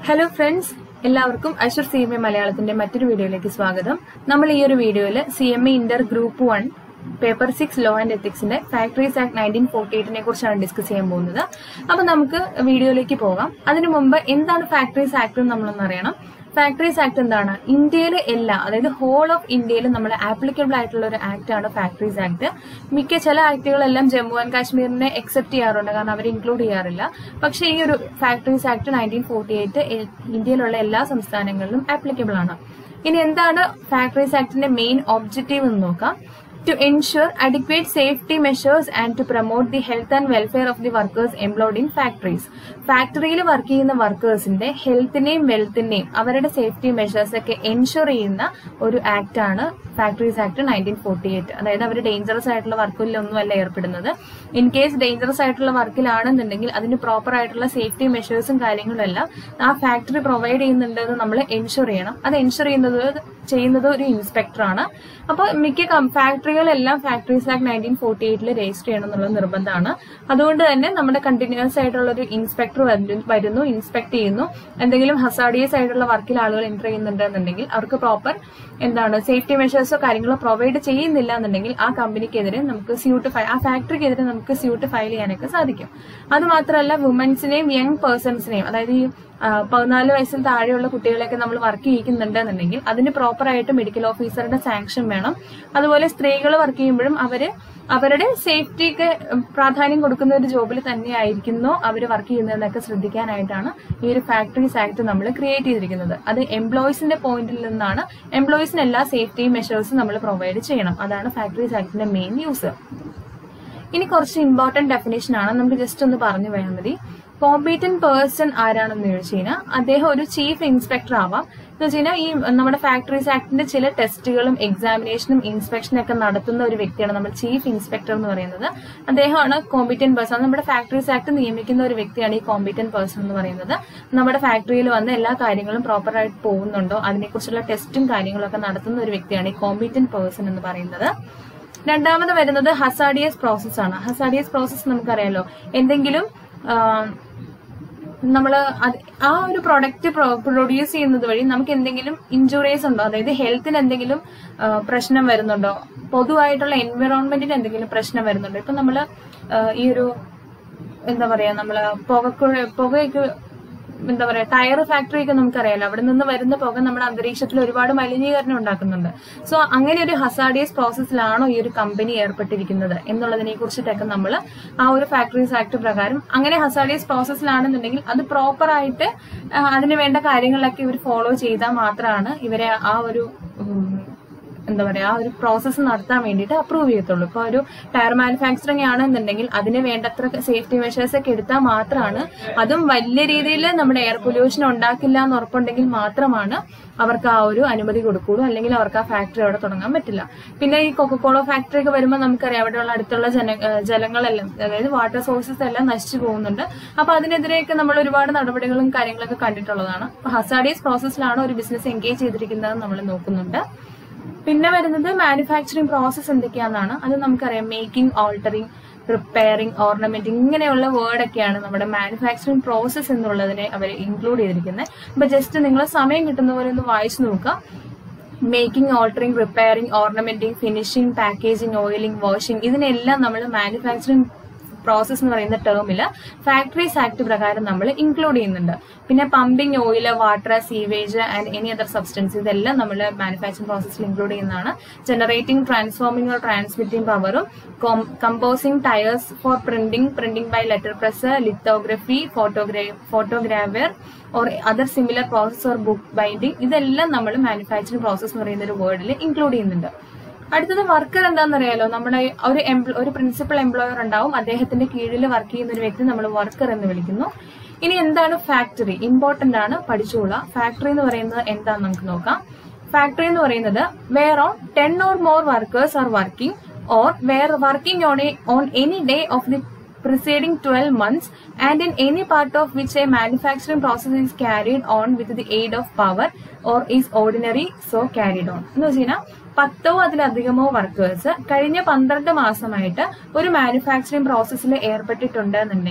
Hello friends എല്ലാവർക്കും അശ്വർ C M A മലയാളത്തിന്റെ മറ്റൊരു വീഡിയോയിലേക്ക് സ്വാഗതം നമ്മൾ ഈ ഒരു വീഡിയോയിൽ C M A inter group one paper six law and എത്തിക്സിന്റെ ഫാക്ടറീസ് ആക്ട് നയൻറ്റീൻ ഫോർട്ടി എയ്റ്റിനെ കുറിച്ചാണ് ഡിസ്കസ് ചെയ്യാൻ പോകുന്നത് അപ്പൊ നമുക്ക് വീഡിയോയിലേക്ക് പോകാം അതിനു മുമ്പ് എന്താണ് ഫാക്ടറീസ് ആക്ട് എന്ന് നമ്മളൊന്ന് അറിയണം ഫാക്ടറീസ് ആക്ട് എന്താണ് ഇന്ത്യയിലെ എല്ലാ അതായത് ഹോൾ ഓഫ് ഇന്ത്യയിൽ നമ്മൾ ആപ്ലിക്കബിൾ ആയിട്ടുള്ള ഒരു ആക്ട് ആണ് ഫാക്ടറീസ് ആക്ട് മിക്ക ചില ആക്ടുകളെല്ലാം ജമ്മു ആൻഡ് കാശ്മീരിനെ എക്സെപ്റ്റ് ചെയ്യാറുണ്ട് കാരണം അവർ ഇൻക്ലൂഡ് ചെയ്യാറില്ല പക്ഷേ ഈ ഒരു factories act nineteen forty eight ഇന്ത്യയിലുള്ള എല്ലാ സംസ്ഥാനങ്ങളിലും ആപ്ലിക്കബിൾ ആണ് ഇനി എന്താണ് ഫാക്ടറീസ് ആക്ടിന്റെ മെയിൻ ഒബ്ജക്റ്റീവ് എന്ന് നോക്കാം to ensure adequate safety measures and to promote the health and welfare of the workers employed in factories. ഫാക്ടറിയിൽ വർക്ക് ചെയ്യുന്ന വർക്കേഴ്സിന്റെ ഹെൽത്തിനെയും വെൽത്തിനെയും അവരുടെ സേഫ്റ്റി മെഷേഴ്സ് ഒക്കെ എൻഷുർ ചെയ്യുന്ന ഒരു ആക്ട് ആണ് factories act nineteen forty eight അതായത് അവർ ഡേഞ്ചറസ് ആയിട്ടുള്ള വർക്കിലൊന്നുമല്ല ഏർപ്പെടുന്നത് ഇൻ കേസ് ഡേഞ്ചറസ് ആയിട്ടുള്ള വർക്കിലാണെന്നുണ്ടെങ്കിൽ അതിന് പ്രോപ്പർ ആയിട്ടുള്ള സേഫ്റ്റി മെഷേഴ്സും കാര്യങ്ങളും എല്ലാം ആ ഫാക്ടറി പ്രൊവൈഡ് ചെയ്യുന്നുണ്ടെന്ന് നമ്മൾ എൻഷുർ ചെയ്യണം അത് എൻഷുർ ചെയ്യുന്നത് ചെയ്യുന്നത് ഒരു ഇൻസ്പെക്ടറാണ് അപ്പോൾ മിക്ക ഫാക്ടറികളെല്ലാം ഫാക്ടറീസ് ആക്ട് നയൻറ്റീൻ ഫോർട്ടി എയ്റ്റിൽ രജിസ്റ്റർ ചെയ്യണം എന്നുള്ളത് നിർബന്ധമാണ് അതുകൊണ്ട് തന്നെ നമ്മുടെ കണ്ടിന്യൂസ് ആയിട്ടുള്ള ഒരു ഇൻസ്പെക്ടർ വരുന്നു ഇൻസ്പെക്ട് ചെയ്യുന്നു എന്തെങ്കിലും ഹസാഡിയസ് ആയിട്ടുള്ള വർക്കിൽ ആളുകൾ എൻ്റർ ചെയ്യുന്നുണ്ടെന്നുണ്ടെങ്കിൽ അവർക്ക് പ്രോപ്പർ എന്താണ് സേഫ്റ്റി മെഷേഴ്സോ കാര്യങ്ങളോ പ്രൊവൈഡ് ചെയ്യുന്നില്ല എന്നുണ്ടെങ്കിൽ ആ കമ്പനിക്കെതിരെ നമുക്ക് സ്യൂട്ട് ഫയൽ ആ ഫാക്ടറിക്കെതിരെ നമുക്ക് സ്യൂട്ട് ഫയൽ ചെയ്യാനൊക്കെ സാധിക്കും അത് മാത്രമല്ല വുമൻസിനെയും യങ് പേഴ്സൺസിനെയും അതായത് ഈ പതിനാല് വയസ്സിൽ താഴെയുള്ള കുട്ടികളെയൊക്കെ നമ്മൾ വർക്ക് ചെയ്യിക്കുന്നുണ്ടെന്നുണ്ടെങ്കിൽ അതിന് പ്രോപ്പറായിട്ട് മെഡിക്കൽ ഓഫീസറുടെ സാങ്ഷൻ വേണം അതുപോലെ സ്ത്രീകൾ വർക്ക് ചെയ്യുമ്പോഴും അവര് അവരുടെ സേഫ്റ്റിക്ക് പ്രാധാന്യം കൊടുക്കുന്ന ഒരു ജോബിൽ തന്നെയായിരിക്കുന്നോ അവർ വർക്ക് ചെയ്യുന്നതെന്നൊക്കെ ശ്രദ്ധിക്കാനായിട്ടാണ് ഈ ഒരു ഫാക്ടറീസ് ആക്ട് നമ്മൾ ക്രിയേറ്റ് ചെയ്തിരിക്കുന്നത് അത് എംപ്ലോയീസിന്റെ പോയിന്റിൽ നിന്നാണ് എംപ്ലോയീസിന് എല്ലാ സേഫ്റ്റി മെഷേഴ്സും നമ്മൾ പ്രൊവൈഡ് ചെയ്യണം അതാണ് ഫാക്ടറീസ് ആക്ടിന്റെ മെയിൻ യൂസ് ഇനി കുറച്ച് ഇമ്പോർട്ടന്റ് ഡെഫിനേഷൻ ആണ് നമുക്ക് ജസ്റ്റ് ഒന്ന് പറഞ്ഞു പോയാൽ മതി കോമ്പീറ്റന്റ് പേഴ്സൺ ആരാണെന്ന് ചോദിച്ചു കഴിഞ്ഞാൽ അദ്ദേഹം ഒരു ചീഫ് ഇൻസ്പെക്ടർ ആവാം എന്ന് വെച്ച് കഴിഞ്ഞാൽ ഈ നമ്മുടെ ഫാക്ടറീസ് ആക്ടിന്റെ ചില ടെസ്റ്റുകളും എക്സാമിനേഷനും ഇൻസ്പെക്ഷനും ഒക്കെ നടത്തുന്ന ഒരു വ്യക്തിയാണ് നമ്മൾ ചീഫ് ഇൻസ്പെക്ടർ എന്ന് പറയുന്നത് അദ്ദേഹമാണ് കോമ്പീറ്റന്റ് പേഴ്സൺ നമ്മുടെ ഫാക്ടറീസ് ആക്ട് നിയമിക്കുന്ന ഒരു വ്യക്തിയാണ് ഈ കോമ്പീറ്റന്റ് പേഴ്സൺ എന്ന് പറയുന്നത് നമ്മുടെ ഫാക്ടറിയിൽ വന്ന് എല്ലാ കാര്യങ്ങളും പ്രോപ്പറായിട്ട് പോകുന്നുണ്ടോ അതിനെക്കുറിച്ചുള്ള ടെസ്റ്റും കാര്യങ്ങളും ഒക്കെ നടത്തുന്ന ഒരു വ്യക്തിയാണ് ഈ കോമ്പീറ്റന്റ് പേഴ്സൺ എന്ന് പറയുന്നത് രണ്ടാമത് വരുന്നത് ഹസാഡിയസ് പ്രോസസ് ആണ് ഹസാഡിയസ് പ്രോസസ് നമുക്കറിയാലോ എന്തെങ്കിലും നമ്മൾ ആ ഒരു പ്രൊഡക്റ്റ് പ്രൊഡ്യൂസ് ചെയ്യുന്നത് വഴി നമുക്ക് എന്തെങ്കിലും ഇഞ്ചുറീസ് ഉണ്ടോ അതായത് ഹെൽത്തിന് എന്തെങ്കിലും പ്രശ്നം വരുന്നുണ്ടോ പൊതുവായിട്ടുള്ള എൻവിറോൺമെന്റിന് എന്തെങ്കിലും പ്രശ്നം വരുന്നുണ്ടോ ഇപ്പൊ നമ്മൾ ഈ ഒരു എന്താ പറയാ നമ്മള് പുകക്കുഴ പുകയൊക്കെ എന്താ പറയാ ടയർ ഫാക്ടറി ഒക്കെ നമുക്കറിയാലോ അവിടെ നിന്ന് വരുന്ന പുക നമ്മുടെ അന്തരീക്ഷത്തിൽ ഒരുപാട് മലിനീകരണം ഉണ്ടാക്കുന്നുണ്ട് സോ അങ്ങനെ ഒരു ഹസാഡിയസ് പ്രോസസ്സിലാണോ ഈ ഒരു കമ്പനി ഏർപ്പെട്ടിരിക്കുന്നത് എന്നുള്ളതിനെ കുറിച്ചിട്ടൊക്കെ നമ്മൾ ആ ഒരു ഫാക്ടറീസ് ആക്ട് പ്രകാരം അങ്ങനെ ഹസാഡിയസ് പ്രോസസ്സിലാണെന്നുണ്ടെങ്കിൽ അത് പ്രോപ്പർ ആയിട്ട് അതിന് വേണ്ട കാര്യങ്ങളൊക്കെ ഇവർ ഫോളോ ചെയ്താൽ മാത്രമാണ് ഇവരെ ആ ഒരു എന്താ പറയാ ആ ഒരു പ്രോസസ്സ് നടത്താൻ വേണ്ടിയിട്ട് അപ്രൂവ് ചെയ്യത്തുള്ളൂ ഇപ്പൊ ഒരു ടയർ മാനുഫാക്ചറിങ് ആണെന്നുണ്ടെങ്കിൽ അതിന് വേണ്ടത്ര സേഫ്റ്റി മെഷേഴ്സ് ഒക്കെ എടുത്താൽ മാത്രമാണ് അതും വലിയ രീതിയിൽ നമ്മുടെ എയർ പൊല്യൂഷൻ ഉണ്ടാക്കില്ല എന്ന് ഉറപ്പുണ്ടെങ്കിൽ മാത്രമാണ് അവർക്ക് ആ ഒരു അനുമതി കൊടുക്കുള്ളൂ അല്ലെങ്കിൽ അവർക്ക് ആ ഫാക്ടറി അവിടെ തുടങ്ങാൻ പറ്റില്ല പിന്നെ ഈ കൊക്കക്കോള ഫാക്ടറി ഒക്കെ വരുമ്പോൾ നമുക്കറിയാം അവിടെയുള്ള അടുത്തുള്ള ജന ജലങ്ങളെല്ലാം അതായത് വാട്ടർ സോഴ്സസ് എല്ലാം നശിച്ചു പോകുന്നുണ്ട് അപ്പൊ അതിനെതിരെയൊക്കെ നമ്മൾ ഒരുപാട് നടപടികളും കാര്യങ്ങളൊക്കെ കണ്ടിട്ടുള്ളതാണ് അപ്പൊ ഹസാഡിയസ് പ്രോസസ്സിലാണ് ഒരു ബിസിനസ് എൻഗേജ് ചെയ്തിരിക്കുന്നത് നമ്മൾ നോക്കുന്നുണ്ട് പിന്നെ വരുന്നത് മാനുഫാക്ചറിങ് പ്രോസസ്സ് എന്തൊക്കെയാണെന്നാണ് അത് നമുക്കറിയാം മേക്കിംഗ് ഓൾട്ടറിങ് പ്രിപ്പയറിംഗ് ഓർണമെന്റിങ് ഇങ്ങനെയുള്ള വേർഡൊക്കെയാണ് നമ്മുടെ മാനുഫാക്ചറിങ് പ്രോസസ്സ് എന്നുള്ളതിനെ അവർ ഇൻക്ലൂഡ് ചെയ്തിരിക്കുന്നത് അപ്പൊ ജസ്റ്റ് നിങ്ങൾ സമയം കിട്ടുന്ന പോലെ ഒന്ന് വായിച്ചു നോക്കുക making altering preparing ornamenting finishing packaging oiling washing ഇതിനെല്ലാം നമ്മൾ മാനുഫാക്ചറിംഗ് പ്രോസസ് എന്ന് പറയുന്ന ടേമിൽ ഫാക്ടറീസ് ആക്ട് പ്രകാരം നമ്മൾ ഇൻക്ലൂഡ് ചെയ്യുന്നുണ്ട് പിന്നെ pumping oil water sewage and any other substance ഇതെല്ലാം നമ്മൾ മാനുഫാക്ചറിംഗ് പ്രോസസ്സിൽ ഇൻക്ലൂഡ് ചെയ്യുന്നതാണ് ജനറേറ്റിംഗ് ട്രാൻസ്ഫോമിംഗ് ഓർ ട്രാൻസ്മിറ്റിംഗ് പവറും composing types for printing printing by letter press lithography ഫോട്ടോഗ്രാ photographer or other similar process or book binding ഇതെല്ലാം നമ്മൾ manufacturing process എന്ന് പറയുന്ന ഒരു വേർഡിൽ ഇൻക്ലൂഡ് ചെയ്യുന്നുണ്ട് അടുത്തത് വർക്കർ എന്താണെന്നറിയാലോ നമ്മുടെ ഒരു ഒരു പ്രിൻസിപ്പൽ എംപ്ലോയർ ഉണ്ടാവും അദ്ദേഹത്തിന്റെ കീഴിൽ വർക്ക് ചെയ്യുന്ന ഒരു വ്യക്തി നമ്മൾ വർക്കർ എന്ന് വിളിക്കുന്നു ഇനി എന്താണ് ഫാക്ടറി ഇമ്പോർട്ടന്റ് ആണ് പഠിച്ചോളാം ഫാക്ടറി എന്ന് പറയുന്നത് എന്താണെന്ന് നമുക്ക് നോക്കാം ഫാക്ടറി എന്ന് പറയുന്നത് where on ten or more workers are working or where working on a on any day of the preceding 12 months and in any part of which a manufacturing process is carried on with the aid of power or is ordinary so carried on എന്ന് വെച്ച് കഴിഞ്ഞാൽ പത്തോ അതിലധികമോ workers കഴിഞ്ഞ പന്ത്രണ്ട് മാസമായിട്ട് ഒരു manufacturing പ്രോസസ്സിൽ ഏർപ്പെട്ടിട്ടുണ്ട് എന്നുണ്ടെങ്കിൽ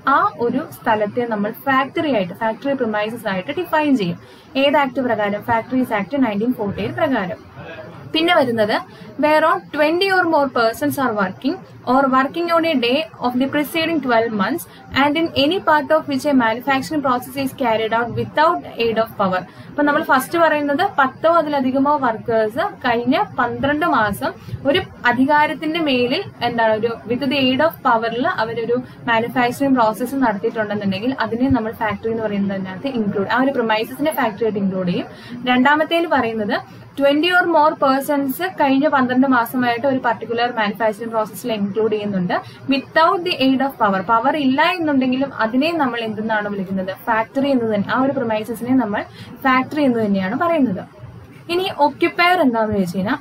ആ ഒരു സ്ഥലത്തെ നമ്മൾ ഫാക്ടറി ആയിട്ട് ഫാക്ടറി പ്രിമൈസസ് ആയിട്ട് ഡിഫൈൻ ചെയ്യും ഏത് ആക്ട് പ്രകാരം ഫാക്ടറീസ് ആക്ട് നയൻറ്റീൻ ഫോർട്ടി പ്രകാരം പിന്നെ വരുന്നത് where on twenty or more persons are working or working on a day of the preceding twelve months and in any part of which a manufacturing process is carried out without aid of power അപ്പൊ നമ്മൾ first പറയുന്നത് പത്തോ അതിലധികമോ workers കഴിഞ്ഞ പന്ത്രണ്ട് മാസം ഒരു അധികാരത്തിന്റെ മേലിൽ എന്താണ് ഒരു വിത്ത് ദി എയ്ഡ് ഓഫ് പവറിൽ അവരൊരു മാനുഫാക്ചറിംഗ് പ്രോസസ്സ് നടത്തിയിട്ടുണ്ടെന്നുണ്ടെങ്കിൽ അതിനെ നമ്മൾ ഫാക്ടറി എന്ന് പറയുന്നതിനകത്ത് ഇൻക്ലൂഡ് ആ ഒരു പ്രൊമൈസസിനെ ഫാക്ടറി ആയിട്ട് ഇൻക്ലൂഡ് ചെയ്യും രണ്ടാമത്തേൽ പറയുന്നത് ട്വന്റി ഓർ മോർ പേഴ്സൺസ് കഴിഞ്ഞ പന്ത്രണ്ട് മാസമായിട്ട് ഒരു പർട്ടിക്കുലർ മാനുഫാക്ചറിംഗ് പ്രോസസ്സിൽ ഇൻക്ലൂഡ് ചെയ്യുന്നുണ്ട് without the aid of power power ഇല്ല എന്നുണ്ടെങ്കിലും അതിനെ നമ്മൾ എന്തെന്നാണ് വിളിക്കുന്നത് ഫാക്ടറി എന്ന് തന്നെ ആ ഒരു പ്രൊമൈസസിനെ നമ്മൾ ഫാക്ടറി എന്ന് തന്നെയാണ് പറയുന്നത് ഇനി ഒക്യുപ്പയർ എന്താണെന്ന് വെച്ച് കഴിഞ്ഞാൽ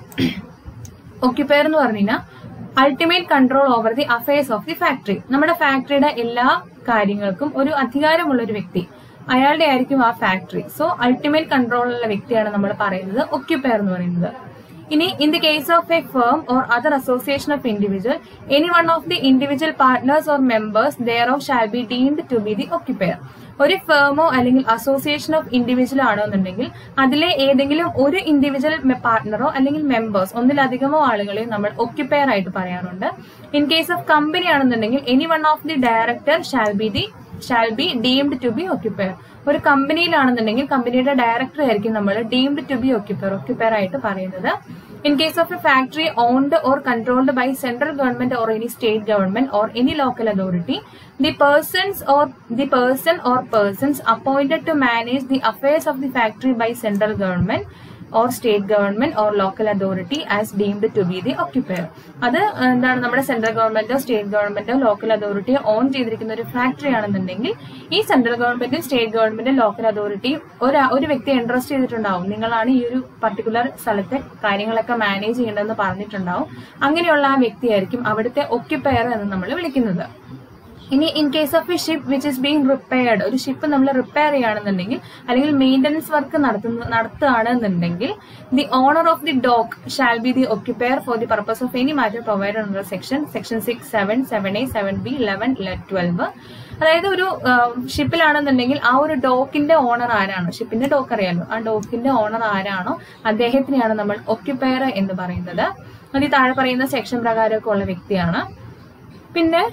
ഒക്യുപ്പയർ എന്ന് പറഞ്ഞു കഴിഞ്ഞാൽ ultimate control over the affairs of the factory നമ്മുടെ ഫാക്ടറിയുടെ എല്ലാ കാര്യങ്ങൾക്കും ഒരു അധികാരമുള്ള ഒരു വ്യക്തി അയാളുടെ ആയിരിക്കും ആ ഫാക്ടറി സോ അൾട്ടിമേറ്റ് കൺട്രോൾ ഉള്ള വ്യക്തിയാണ് നമ്മൾ പറയുന്നത് ഒക്യുപ്പയർ എന്ന് പറയുന്നത് ഇനി in the case of a firm or other association of individual any one of the individual partners or members thereof shall be deemed to be the occupier ഒരു ഫേമോ അല്ലെങ്കിൽ അസോസിയേഷൻ ഓഫ് ഇൻഡിവിജ്വൽ ആണോ എന്നുണ്ടെങ്കിൽ അതിലെ ഏതെങ്കിലും ഒരു individual പാർട്ട്ണറോ അല്ലെങ്കിൽ members ഒന്നിലധികമോ ആളുകളെ നമ്മൾ ഒക്യുപ്പയർ ആയിട്ട് പറയാറുണ്ട് ഇൻ കേസ് ഓഫ് കമ്പനി ആണെന്നുണ്ടെങ്കിൽ any one of the director shall be the shall be deemed to be occupier ഒരു കമ്പനിയിലാണെന്നുണ്ടെങ്കിൽ കമ്പനിയുടെ ഡയറക്ടർ ആയിരിക്കും നമ്മൾ deemed to be occupier occupier ആയിട്ട് പറയുന്നത് in case of a factory owned or controlled by central government or any state government or any local authority the persons or the person or persons appointed to manage the affairs of the factory by central government or state government or local authority as deemed to be the occupier അത് എന്താണ് നമ്മുടെ central ഗവൺമെന്റോ state ഗവൺമെന്റോ local അതോറിറ്റിയോ own ചെയ്തിരിക്കുന്ന ഒരു factory ആണെന്നുണ്ടെങ്കിൽ ഈ സെൻട്രൽ ഗവൺമെന്റും സ്റ്റേറ്റ് ഗവൺമെന്റും ലോക്കൽ അതോറിറ്റിയും ഒരു ഒരു വ്യക്തി ഇൻട്രസ്റ്റ് ചെയ്തിട്ടുണ്ടാവും നിങ്ങളാണ് ഈ ഒരു പർട്ടിക്കുലർ സ്ഥലത്തെ കാര്യങ്ങളൊക്കെ മാനേജ് ചെയ്യേണ്ടതെന്ന് പറഞ്ഞിട്ടുണ്ടാവും അങ്ങനെയുള്ള ആ വ്യക്തിയായിരിക്കും അവിടുത്തെ ഒക്യുപ്പയർ എന്ന് നമ്മൾ വിളിക്കുന്നത് ഇനി in case of a ship which is being repaired ഒരു ഷിപ്പ് നമ്മൾ റിപ്പയർ ചെയ്യുകയാണെന്നുണ്ടെങ്കിൽ അല്ലെങ്കിൽ മെയിൻ്റനൻസ് വർക്ക് നടത്തുന്ന നടത്തുകയാണെന്നുണ്ടെങ്കിൽ the owner of the dock shall be the occupier for the purpose of any matter provide under section section six seven seven A seven B eleven twelve അതായത് ഒരു ഷിപ്പിലാണെന്നുണ്ടെങ്കിൽ ആ ഒരു ഡോക്കിന്റെ owner ആരാണ് ഷിപ്പിന്റെ dock അറിയാലോ ആ ഡോക്കിന്റെ owner ആരാണോ അദ്ദേഹത്തിനെയാണ് നമ്മൾ ഒക്യുപ്പയർ എന്ന് പറയുന്നത് അത് ഈ താഴെ പറയുന്ന സെക്ഷൻ പ്രകാരമൊക്കെ ഉള്ള വ്യക്തിയാണ് പിന്നെ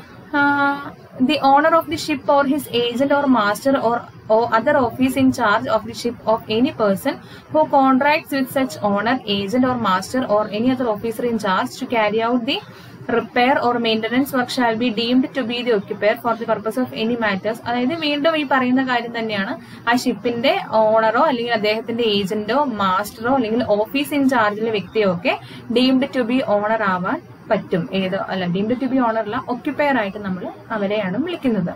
the owner of the ship or his agent or master or, or other office in charge of the ship of any person who contracts with such owner, agent or master or any other officer in charge to carry out the repair or maintenance work shall be deemed to be the occupier for the purpose of any matters അതായത് വീണ്ടും ഈ പറയുന്ന കാര്യം തന്നെയാണ് ആ ഷിപ്പിന്റെ ഓണറോ അല്ലെങ്കിൽ അദ്ദേഹത്തിന്റെ ഏജന്റോ മാസ്റ്ററോ അല്ലെങ്കിൽ ഓഫീസ് ഇൻചാർജിലെ വ്യക്തിയോ ഒക്കെ ഡീംഡ് ടു ബി ഓണർ ആവാൻ പറ്റും ഏത് അല്ല ഡീംഡ് ടു ബി ഓണർ അല്ല ഒക്യുപ്പയർ ആയിട്ട് നമ്മൾ അവരെയാണ് വിളിക്കുന്നത്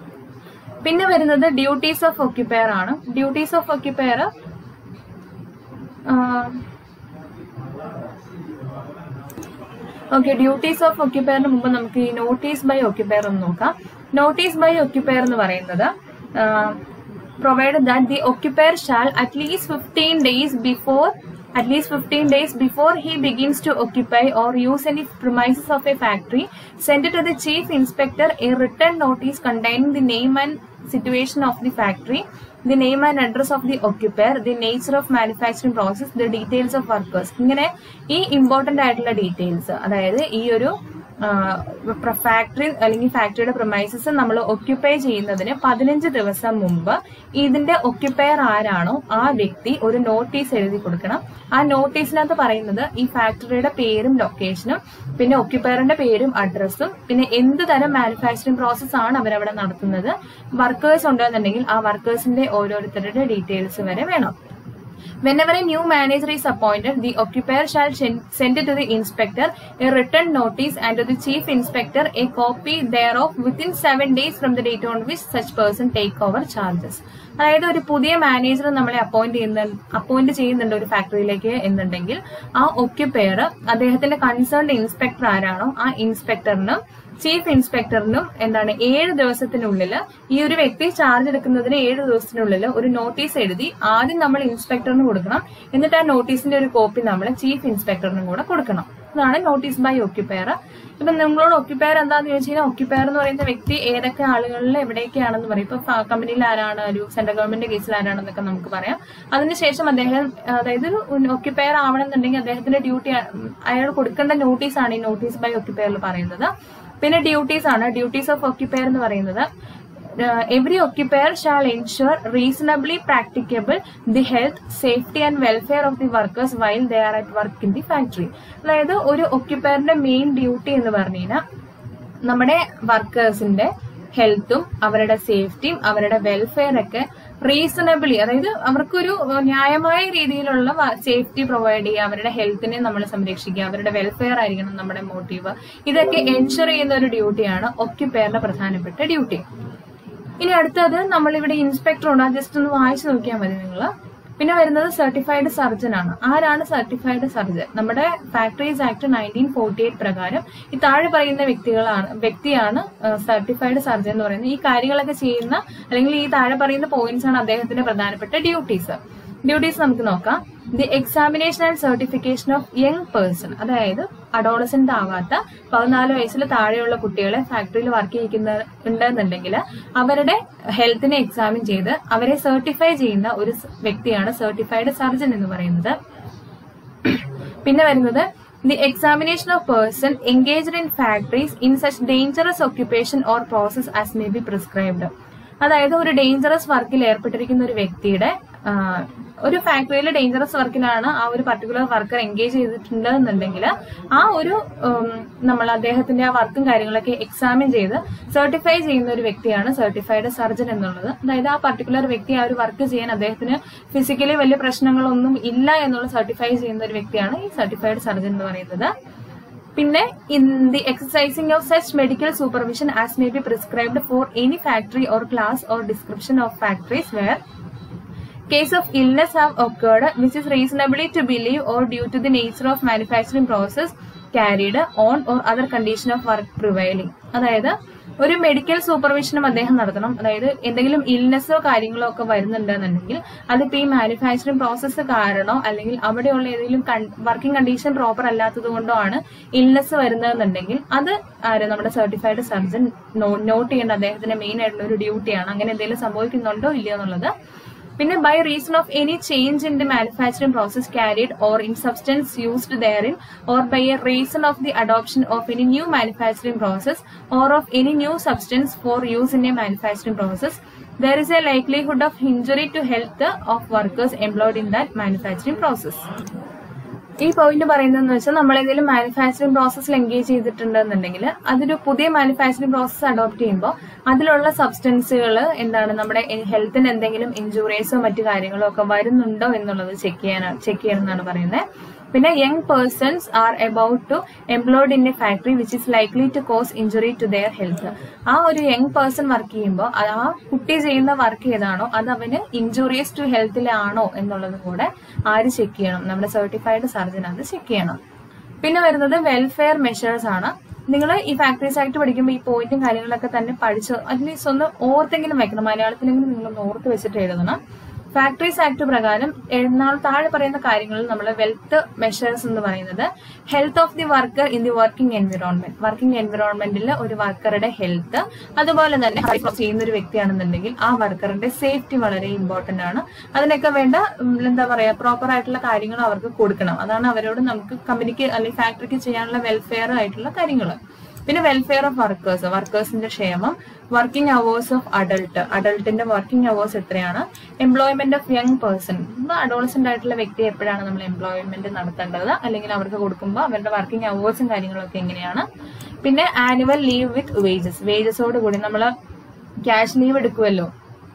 പിന്നെ വരുന്നത് ഡ്യൂട്ടീസ് ഓഫ് ഒക്യുപ്പയർ ആണ് duties of occupier okay duties of ഒക്യുപ്പയറിന് മുമ്പ് നമുക്ക് ഈ നോട്ടീസ് ബൈ ഒക്യുപ്പയർ ഒന്ന് നോക്കാം നോട്ടീസ് ബൈ ഒക്യുപ്പയർ എന്ന് പറയുന്നത് provide that the occupier shall at least fifteen days before at least 15 days before he begins to occupy or use any premises of a factory, send to the chief inspector a written notice containing the name and situation of the factory, the name and address of the occupier, the nature of manufacturing process, the details of workers. ഇങ്ങനെ ഈ important ആയിട്ടുള്ള details അതായത് ഈ ഒരു factory അല്ലെങ്കിൽ ഫാക്ടറിയുടെ promises നമ്മൾ occupy ചെയ്യുന്നതിന് പതിനഞ്ച് ദിവസം മുമ്പ് ഇതിന്റെ ഒക്യുപ്പയർ ആരാണോ ആ വ്യക്തി ഒരു നോട്ടീസ് എഴുതി കൊടുക്കണം ആ നോട്ടീസിനകത്ത് പറയുന്നത് ഈ ഫാക്ടറിയുടെ പേരും ലൊക്കേഷനും പിന്നെ ഒക്യുപ്പയറിന്റെ പേരും അഡ്രസ്സും പിന്നെ എന്ത് തരം മാനുഫാക്ചറിംഗ് പ്രോസസ് ആണ് അവരവിടെ നടത്തുന്നത് വർക്കേഴ്സ് ഉണ്ടെന്നുണ്ടെങ്കിൽ ആ വർക്കേഴ്സിന്റെ ഓരോരുത്തരുടെ ഡീറ്റെയിൽസ് വരെ വേണം Whenever a new manager is appointed, the occupier shall send to the inspector a written notice and to the chief inspector a copy thereof within seven days from the date on which such person take over charges. അതായത് ഒരു പുതിയ manager നമ്മളെ appoint ചെയ്യുന്ന appoint ചെയ്യുന്നുണ്ട് ഒരു ഫാക്ടറിയിലേക്ക് എന്നുണ്ടെങ്കിൽ ആ occupier അദ്ദേഹത്തിന്റെ കൺസേൺഡ് ഇൻസ്പെക്ടർ ആരാണോ ആ ഇൻസ്പെക്ടറിനും ചീഫ് ഇൻസ്പെക്ടറിനും എന്താണ് ഏഴ് ദിവസത്തിനുള്ളിൽ ഈ ഒരു വ്യക്തി ചാർജ് എടുക്കുന്നതിന് ഏഴ് ദിവസത്തിനുള്ളിൽ ഒരു നോട്ടീസ് എഴുതി ആദ്യം നമ്മൾ ഇൻസ്പെക്ടറിന് കൊടുക്കണം എന്നിട്ട് ആ നോട്ടീസിന്റെ ഒരു കോപ്പി നമ്മൾ ചീഫ് ഇൻസ്പെക്ടറിനും കൂടെ കൊടുക്കണം ഇതാണ് നോട്ടീസ് ബൈ ഒക്യുപ്പയർ ഇപ്പൊ നിങ്ങളോട് ഒക്യുപ്പയർ എന്താന്ന് ചോദിച്ചു കഴിഞ്ഞാൽ ഒക്യുപ്പയർ എന്ന് പറയുന്ന വ്യക്തി ഏതൊക്കെ ആളുകളിൽ എവിടെയൊക്കെയാണെന്ന് പറയും ഇപ്പൊ ഫ- കമ്പനിയിൽ ആരാണ് ഒരു സെൻട്രൽ ഗവൺമെന്റ് കേസിൽ ആരാണെന്നൊക്കെ നമുക്ക് പറയാം അതിനുശേഷം അദ്ദേഹം അതായത് ഒക്യുപ്പയർ ആവണമെന്നുണ്ടെങ്കിൽ അദ്ദേഹത്തിന്റെ ഡ്യൂട്ടി അയാൾ കൊടുക്കേണ്ട നോട്ടീസാണ് ഈ നോട്ടീസ് ബൈ ഒക്യുപ്പയറിൽ പറയുന്നത് പിന്നെ ഡ്യൂട്ടീസ് ആണ് ഡ്യൂട്ടീസ് ഓഫ് ഒക്യുപ്പയർ എന്ന് പറയുന്നത് every occupier shall ensure reasonably practicable the health safety and welfare of the workers while they are at work in the factory അതായത് ഒരു ഒക്യുപ്പയറിന്റെ മെയിൻ ഡ്യൂട്ടി എന്ന് പറഞ്ഞു കഴിഞ്ഞാൽ നമ്മുടെ വർക്കേഴ്സിന്റെ ഹെൽത്തും അവരുടെ സേഫ്റ്റിയും അവരുടെ വെൽഫെയർ ഒക്കെ റീസണബിളി അതായത് അവർക്കൊരു ന്യായമായ രീതിയിലുള്ള സേഫ്റ്റി പ്രൊവൈഡ് ചെയ്യുക അവരുടെ ഹെൽത്തിനെ നമ്മൾ സംരക്ഷിക്കുക അവരുടെ വെൽഫെയർ ആയിരിക്കണം നമ്മുടെ മോട്ടീവ് ഇതൊക്കെ എൻഷുർ ചെയ്യുന്ന ഒരു ഡ്യൂട്ടിയാണ് ഒക്യുപ്പയറിന്റെ പ്രധാനപ്പെട്ട ഡ്യൂട്ടി ഇനി അടുത്തത് നമ്മളിവിടെ ഇൻസ്പെക്ടർ ഉണ്ട് ജസ്റ്റ് ഒന്ന് വായിച്ചു നോക്കിയാൽ മതി നിങ്ങൾ പിന്നെ വരുന്നത് സർട്ടിഫൈഡ് സർജൻ ആണ് ആരാണ് സർട്ടിഫൈഡ് സർജൻ നമ്മുടെ factories act nineteen forty eight പ്രകാരം ഈ താഴെ പറയുന്ന വ്യക്തികളാണ് വ്യക്തിയാണ് സർട്ടിഫൈഡ് സർജൻ എന്ന് പറയുന്നത് ഈ കാര്യങ്ങളൊക്കെ ചെയ്യുന്ന അല്ലെങ്കിൽ ഈ താഴെ പറയുന്ന പോയിന്റ്സ് ആണ് അദ്ദേഹത്തിന്റെ പ്രധാനപ്പെട്ട ഡ്യൂട്ടീസ് ഡ്യൂട്ടീസ് നമുക്ക് നോക്കാം the examination and certification of young person അതായത് അഡോളസെന്റ് ആവാത്ത പതിനാല് വയസ്സിൽ താഴെയുള്ള കുട്ടികളെ ഫാക്ടറിയിൽ വർക്ക് ചെയ്യിക്കുന്ന ഉണ്ടെന്നുണ്ടെങ്കിൽ അവരുടെ ഹെൽത്തിനെ എക്സാമിൻ ചെയ്ത് അവരെ സർട്ടിഫൈ ചെയ്യുന്ന ഒരു സ് വ്യക്തിയാണ് സർട്ടിഫൈഡ് സർജൻ എന്ന് പറയുന്നത് പിന്നെ വരുന്നത് the examination of person engaged in factories in such dangerous occupation or process as may be prescribed അതായത് ഒരു ഡേഞ്ചറസ് വർക്കിൽ ഏർപ്പെട്ടിരിക്കുന്ന ഒരു വ്യക്തിയുടെ ആ, ഒരു ഫാക്ടറിയിൽ ഡേഞ്ചറസ് വർക്കിലാണ് ആ ഒരു പർട്ടിക്കുലർ വർക്കർ എൻഗേജ് ചെയ്തിട്ടുണ്ട് എന്നുണ്ടെങ്കിൽ ആ ഒരു ഉം, നമ്മൾ അദ്ദേഹത്തിന്റെ ആ വർക്കും കാര്യങ്ങളൊക്കെ എക്സാമിൻ ചെയ്ത് സർട്ടിഫൈ ചെയ്യുന്ന ഒരു വ്യക്തിയാണ് സർട്ടിഫൈഡ് സർജൻ എന്നുള്ളത് അതായത് ആ പർട്ടിക്കുലർ വ്യക്തി ആ ഒരു വർക്ക് ചെയ്യാൻ അദ്ദേഹത്തിന് ഫിസിക്കലി വലിയ പ്രശ്നങ്ങളൊന്നും ഇല്ല എന്നുള്ള സർട്ടിഫൈ ചെയ്യുന്ന ഒരു വ്യക്തിയാണ് ഈ സർട്ടിഫൈഡ് സർജൻ എന്ന് പറയുന്നത് പിന്നെ in the exercising of such medical supervision as may be prescribed for any factory or class or description of factories where case of illness have occurred which is reasonably to believe or due to the nature of manufacturing process carried on or other condition of work prevailing അതായത് ഒരു medical സൂപ്പർവിഷനും അദ്ദേഹം നടത്തണം അതായത് എന്തെങ്കിലും ഇൽനെസ്സോ കാര്യങ്ങളോ ഒക്കെ വരുന്നുണ്ടെന്നുണ്ടെങ്കിൽ അതിപ്പോ ഈ മാനുഫാക്ചറിംഗ് പ്രോസസ്സ് കാരണോ അല്ലെങ്കിൽ അവിടെയുള്ള ഏതെങ്കിലും വർക്കിംഗ് കണ്ടീഷൻ പ്രോപ്പർ അല്ലാത്തത് കൊണ്ടോ ആണ് ഇൽനെസ് വരുന്നതെന്നുണ്ടെങ്കിൽ അത് ആര് നമ്മുടെ സർട്ടിഫൈഡ് സർജൻ നോട്ട് ചെയ്യേണ്ട അദ്ദേഹത്തിന്റെ മെയിൻ ആയിട്ടുള്ള ഒരു ഡ്യൂട്ടിയാണ് അങ്ങനെ എന്തെങ്കിലും സംഭവിക്കുന്നുണ്ടോ ഇല്ലയോ എന്നുള്ളത് പിന്നെ by reason of any change in the manufacturing process carried or in substance used therein or by a reason of the adoption of any new manufacturing process or of any new substance for use in a manufacturing process there is a likelihood of injury to health of workers employed in that manufacturing process ഈ point പറയുന്നതെന്ന് വെച്ചാൽ നമ്മൾ ഏതെങ്കിലും manufacturing പ്രോസസ്സിൽ engage ചെയ്തിട്ടുണ്ടെന്നുണ്ടെങ്കിൽ അതൊരു പുതിയ manufacturing process adopt ചെയ്യുമ്പോൾ അതിലുള്ള സബ്സ്റ്റൻസുകൾ എന്താണ് നമ്മുടെ ഹെൽത്തിന് എന്തെങ്കിലും ഇഞ്ചുറീസോ മറ്റു കാര്യങ്ങളോ ഒക്കെ വരുന്നുണ്ടോ എന്നുള്ളത് ചെക്ക് ചെയ്യാനാണ് ചെക്ക് ചെയ്യണം എന്നാണ് പറയുന്നത് പിന്നെ young persons are about to employed in a factory which is likely to cause injury to their health ആ ഒരു യങ് പേഴ്സൺ വർക്ക് ചെയ്യുമ്പോൾ ആ കുട്ടി ചെയ്യുന്ന വർക്ക് ഏതാണോ അത് അവന് ഇഞ്ചുറീസ് ടു ഹെൽത്തിലാണോ എന്നുള്ളത് കൂടെ ആര് ചെക്ക് ചെയ്യണം നമ്മുടെ സർട്ടിഫൈഡ് സർജൻ അത് ചെക്ക് ചെയ്യണം പിന്നെ വരുന്നത് വെൽഫെയർ മെഷേഴ്സ് ആണ് നിങ്ങൾ ഈ ഫാക്ടറീസ് ആക്ട് പഠിക്കുമ്പോൾ ഈ പോയിന്റും കാര്യങ്ങളൊക്കെ തന്നെ പഠിച്ച് അറ്റ്ലീസ്റ്റ് ഒന്ന് ഓർത്തെങ്കിലും വെക്കണം മലയാളത്തിലെങ്കിലും നിങ്ങൾ ഒന്ന് ഓർത്ത് വെച്ചിട്ട് എഴുതണം ഫാക്ടറീസ് ആക്ട് പ്രകാരം എഴുന്നാൾ താഴെ പറയുന്ന കാര്യങ്ങളിൽ നമ്മൾ വെൽത്ത് മെഷേഴ്സ് എന്ന് പറയുന്നത് health of the worker in the working environment working എൻവിറോൺമെന്റിൽ ഒരു വർക്കറുടെ ഹെൽത്ത് അതുപോലെ തന്നെ ചെയ്യുന്ന ഒരു വ്യക്തിയാണെന്നുണ്ടെങ്കിൽ ആ വർക്കറിന്റെ സേഫ്റ്റി വളരെ ഇമ്പോർട്ടന്റ് ആണ് അതിനൊക്കെ വേണ്ട ഉം, എന്താ പറയാ പ്രോപ്പർ ആയിട്ടുള്ള കാര്യങ്ങൾ അവർക്ക് കൊടുക്കണം അതാണ് അവരോട് നമുക്ക് കമ്പനിക്ക് അല്ലെങ്കിൽ ഫാക്ടറിക്ക് ചെയ്യാനുള്ള വെൽഫെയർ ആയിട്ടുള്ള കാര്യങ്ങൾ പിന്നെ വെൽഫെയർ ഓഫ് വർക്കേഴ്സ് വർക്കേഴ്സിന്റെ ക്ഷേമം വർക്കിംഗ് അവേഴ്സ് ഓഫ് അഡൾട്ട് അഡൾട്ടിന്റെ വർക്കിംഗ് അവേഴ്സ് എത്രയാണ് employment of young person adolescent ആയിട്ടുള്ള വ്യക്തി എപ്പോഴാണ് നമ്മൾ എംപ്ലോയ്മെന്റ് നടത്തേണ്ടത് അല്ലെങ്കിൽ അവർക്ക് കൊടുക്കുമ്പോൾ അവരുടെ വർക്കിംഗ് അവേഴ്സും കാര്യങ്ങളൊക്കെ എങ്ങനെയാണ് പിന്നെ ആനുവൽ ലീവ് വിത്ത് വേജസ് വേജസോട് കൂടി നമ്മൾ ക്യാഷ് ലീവ് എടുക്കുമല്ലോ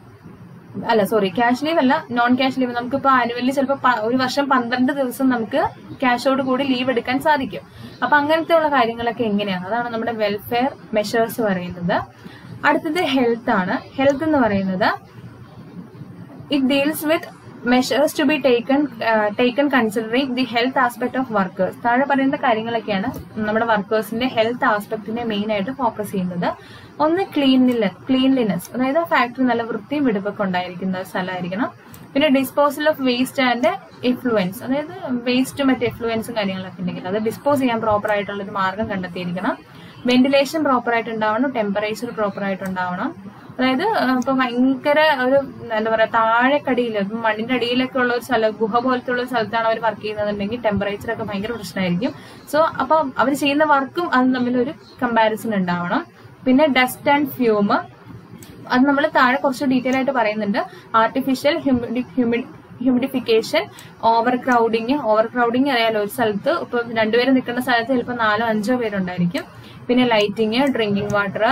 അല്ല സോറി ക്യാഷ് ലീവ് അല്ല നോൺ ക്യാഷ് ലീവ് നമുക്കിപ്പോ ആനുവലി ചിലപ്പോൾ ഒരു വർഷം പന്ത്രണ്ട് ദിവസം നമുക്ക് ക്യാഷോട് കൂടി ലീവ് എടുക്കാൻ സാധിക്കും അപ്പൊ അങ്ങനത്തെ ഉള്ള കാര്യങ്ങളൊക്കെ എങ്ങനെയാണ് അതാണ് നമ്മുടെ വെൽഫെയർ മെഷേഴ്സ് പറയുന്നത് അടുത്തത് ഹെൽത്ത് ആണ് ഹെൽത്ത് എന്ന് പറയുന്നത് it deals with measures to be taken taken considering the health aspect of workers താഴെ പറയുന്ന കാര്യങ്ങളൊക്കെയാണ് നമ്മുടെ വർക്കേഴ്സിന്റെ ഹെൽത്ത് ആസ്പെക്ടിനെ മെയിൻ ആയിട്ട് ഫോക്കസ് ചെയ്യുന്നത് ഒന്ന് ക്ലീൻലിനെസ് ക്ലീൻലിനെസ് അതായത് ഫാക്ടറി നല്ല വൃത്തിയും വെടുപ്പൊക്കെ ഉണ്ടായിരിക്കുന്ന സ്ഥലമായിരിക്കണം പിന്നെ disposal of waste and effluents അതായത് വേസ്റ്റ് മറ്റ് എഫ്ലുവൻസും കാര്യങ്ങളൊക്കെ ഉണ്ടെങ്കിൽ അത് ഡിസ്പോസ് ചെയ്യാൻ പ്രോപ്പർ ആയിട്ടുള്ള ഒരു മാർഗം കണ്ടെത്തിയിരിക്കണം വെന്റിലേഷൻ പ്രോപ്പർ ആയിട്ട് ഉണ്ടാവണം ടെമ്പറേച്ചർ പ്രോപ്പർ ആയിട്ട് ഉണ്ടാവണം അതായത് ഇപ്പൊ ഭയങ്കര ഒരു എന്താ പറയാ താഴെക്കടിയിൽ ഇപ്പം മണ്ണിന്റെ അടിയിലൊക്കെ ഉള്ള ഒരു സ്ഥലം ഗുഹ പോലത്തെ ഉള്ള ഒരു സ്ഥലത്താണ് അവർ വർക്ക് ചെയ്യുന്നതെന്നുണ്ടെങ്കിൽ ടെമ്പറേച്ചർ ഒക്കെ ഭയങ്കര പ്രശ്നമായിരിക്കും സോ അപ്പൊ അവർ ചെയ്യുന്ന വർക്കും അതും തമ്മിൽ ഒരു കമ്പാരിസൺ ഉണ്ടാവണം പിന്നെ ഡസ്റ്റ് ആൻഡ് ഫ്യൂം അത് നമ്മൾ താഴെ കുറച്ച് ഡീറ്റെയിൽ ആയിട്ട് പറയുന്നുണ്ട് artificial humidification overcrowding overcrowding അറിയാലോ ഒരു സ്ഥലത്ത് ഇപ്പൊ രണ്ടുപേരും നിൽക്കുന്ന സ്ഥലത്ത് ചിലപ്പോൾ നാലോ അഞ്ചോ പേരുണ്ടായിരിക്കും പിന്നെ lighting drinking water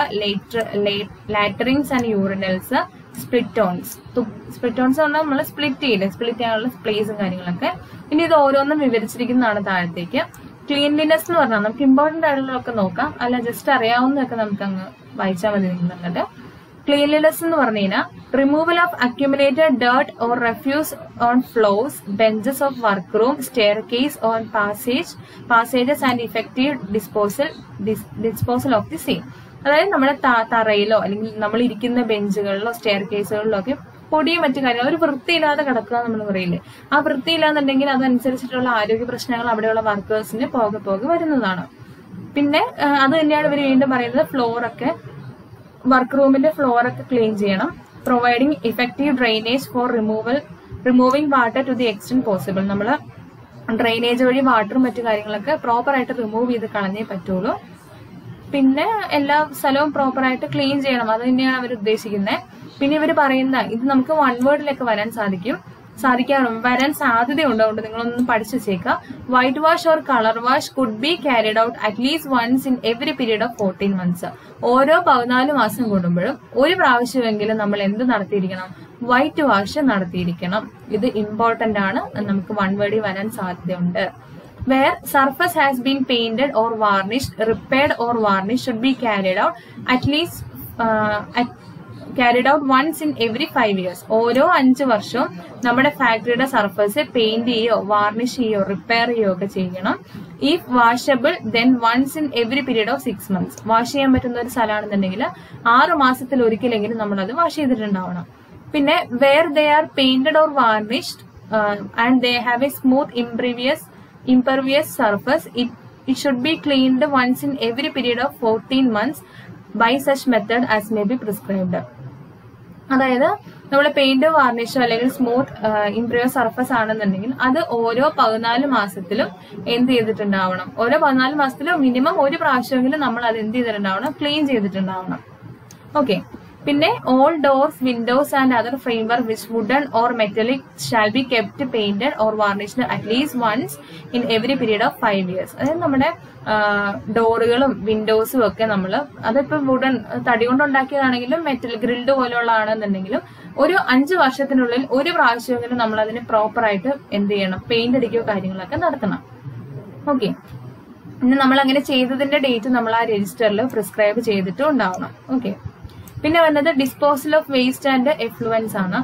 latrines and urinals spittoons spittoons പറഞ്ഞാൽ നമ്മൾ സ്പ്ലിറ്റ് ചെയ്യില്ലേ സ്പ്ലിറ്റ് ചെയ്യാനുള്ള പ്ലേസും കാര്യങ്ങളൊക്കെ ഇനി ഇത് ഓരോന്നും വിവരിച്ചിരിക്കുന്നതാണ് താഴത്തേക്ക് ക്ലീൻലിനെസ് എന്ന് പറഞ്ഞാൽ നമുക്ക് ഇമ്പോർട്ടന്റ് ആയിട്ടുള്ളതൊക്കെ നോക്കാം അല്ല ജസ്റ്റ് അറിയാവുന്നതൊക്കെ നമുക്ക് അങ്ങ് വായിച്ചാൽ മതി നിങ്ങളുടെ ക്ലീൻലിനെസ് എന്ന് പറഞ്ഞു കഴിഞ്ഞാൽ removal of accumulated dirt or refuse on floors benches of work room staircase on passage passages and effective disposal disposal of the same അതായത് നമ്മുടെ തറയിലോ അല്ലെങ്കിൽ നമ്മൾ ഇരിക്കുന്ന ബെഞ്ചുകളിലോ സ്റ്റെയർ കേസുകളിലോ ഒക്കെ പൊടിയും മറ്റു കാര്യങ്ങളും ഒരു വൃത്തിയില്ലാതെ കിടക്കുക നമ്മൾ പറയില്ലേ ആ വൃത്തിയില്ലാന്നുണ്ടെങ്കിൽ അതനുസരിച്ചിട്ടുള്ള ആരോഗ്യ പ്രശ്നങ്ങൾ അവിടെയുള്ള വർക്കേഴ്സിന് പോകെ പോകെ വരുന്നതാണ് പിന്നെ അത് തന്നെയാണ് ഇവർ വീണ്ടും പറയുന്നത് ഫ്ലോറൊക്കെ വർക്ക് റൂമിന്റെ ഫ്ലോർ ഒക്കെ ക്ലീൻ ചെയ്യണം providing effective drainage for removal removing water to the extent possible നമ്മൾ ഡ്രെയിനേജ് വഴി വാട്ടറും മറ്റു കാര്യങ്ങളൊക്കെ പ്രോപ്പർ ആയിട്ട് റിമൂവ് ചെയ്ത് കളഞ്ഞേ പറ്റുള്ളൂ പിന്നെ എല്ലാ സ്ഥലവും പ്രോപ്പർ ആയിട്ട് ക്ലീൻ ചെയ്യണം അത് തന്നെയാണ് അവർ ഉദ്ദേശിക്കുന്നത് പിന്നെ ഇവർ പറയുന്ന ഇത് നമുക്ക് വൺ വേർഡിലൊക്കെ വരാൻ സാധിക്കും സാധിക്കാറും വരാൻ സാധ്യതയുണ്ട് അതുകൊണ്ട് നിങ്ങളൊന്നും പഠിച്ചു വെച്ചേക്കുക white wash or colour wash could be carried out at least once in every period of fourteen months ഓരോ പതിനാല് മാസം കൂടുമ്പോഴും ഒരു പ്രാവശ്യമെങ്കിലും നമ്മൾ എന്ത് നടത്തിയിരിക്കണം വൈറ്റ് വാഷ് നടത്തിയിരിക്കണം ഇത് ഇമ്പോർട്ടന്റ് ആണ് നമുക്ക് വൺ വേർഡിൽ വരാൻ സാധ്യതയുണ്ട് where surface has been painted or varnished, repaired or varnished should be carried out at least uh, at carried out once in every five years. ഓരോ അഞ്ച് വർഷവും നമ്മുടെ ഫാക്ടറിയുടെ സർഫസ് പെയിന്റ് ചെയ്യോ വാർണിഷ് ചെയ്യോ റിപ്പയർ ചെയ്യോ ഒക്കെ ചെയ്യണം if washable then once in every period of six months wash ചെയ്യാൻ പറ്റുന്ന ഒരു സ്ഥലമാണെന്നുണ്ടെങ്കിൽ ആറ് മാസത്തിൽ ഒരിക്കലെങ്കിലും നമ്മൾ അത് വാഷ് ചെയ്തിട്ടുണ്ടാവണം പിന്നെ where they are painted or varnished and they have a smooth impervious impervious surface it it should be cleaned once in every period of 14 months by such method as may be prescribed അതായത് നമ്മൾ paint വാർണിഷോ അല്ലെങ്കിൽ smooth improve surface ആണെന്നുണ്ടെങ്കിൽ അത് ഓരോ പതിനാല് മാസത്തിലും എന്ത് ചെയ്തിട്ടുണ്ടാവണം ഓരോ പതിനാല് മാസത്തിലും മിനിമം ഒരു പ്രാവശ്യമെങ്കിലും നമ്മൾ അത് എന്ത് ചെയ്തിട്ടുണ്ടാവണം ക്ലീൻ ചെയ്തിട്ടുണ്ടാവണം ഓക്കെ പിന്നെ all doors windows and other framework which wooden or metallic shall be kept painted or varnished at least once in every period of five years അതായത് നമ്മുടെ ഡോറുകളും വിൻഡോസും ഒക്കെ നമ്മൾ അതിപ്പോ വുഡൻ തടി കൊണ്ടുണ്ടാക്കിയതാണെങ്കിലും മെറ്റൽ ഗ്രിൽഡ് പോലെയുള്ള ആണെന്നുണ്ടെങ്കിലും ഒരു അഞ്ച് വർഷത്തിനുള്ളിൽ ഒരു പ്രാവശ്യമെങ്കിലും നമ്മൾ അതിന് പ്രോപ്പർ ആയിട്ട് എന്ത് ചെയ്യണം പെയിന്റ് അടിക്കുകയോ കാര്യങ്ങളൊക്കെ നടത്തണം ഓക്കെ പിന്നെ നമ്മൾ അങ്ങനെ ചെയ്തതിന്റെ ഡേറ്റ് നമ്മൾ ആ രജിസ്റ്ററിൽ പ്രിസ്ക്രൈബ് ചെയ്തിട്ടും ഉണ്ടാവണം ഓക്കെ പിന്നെ വരുന്നത് disposal of waste and effluents ആണ്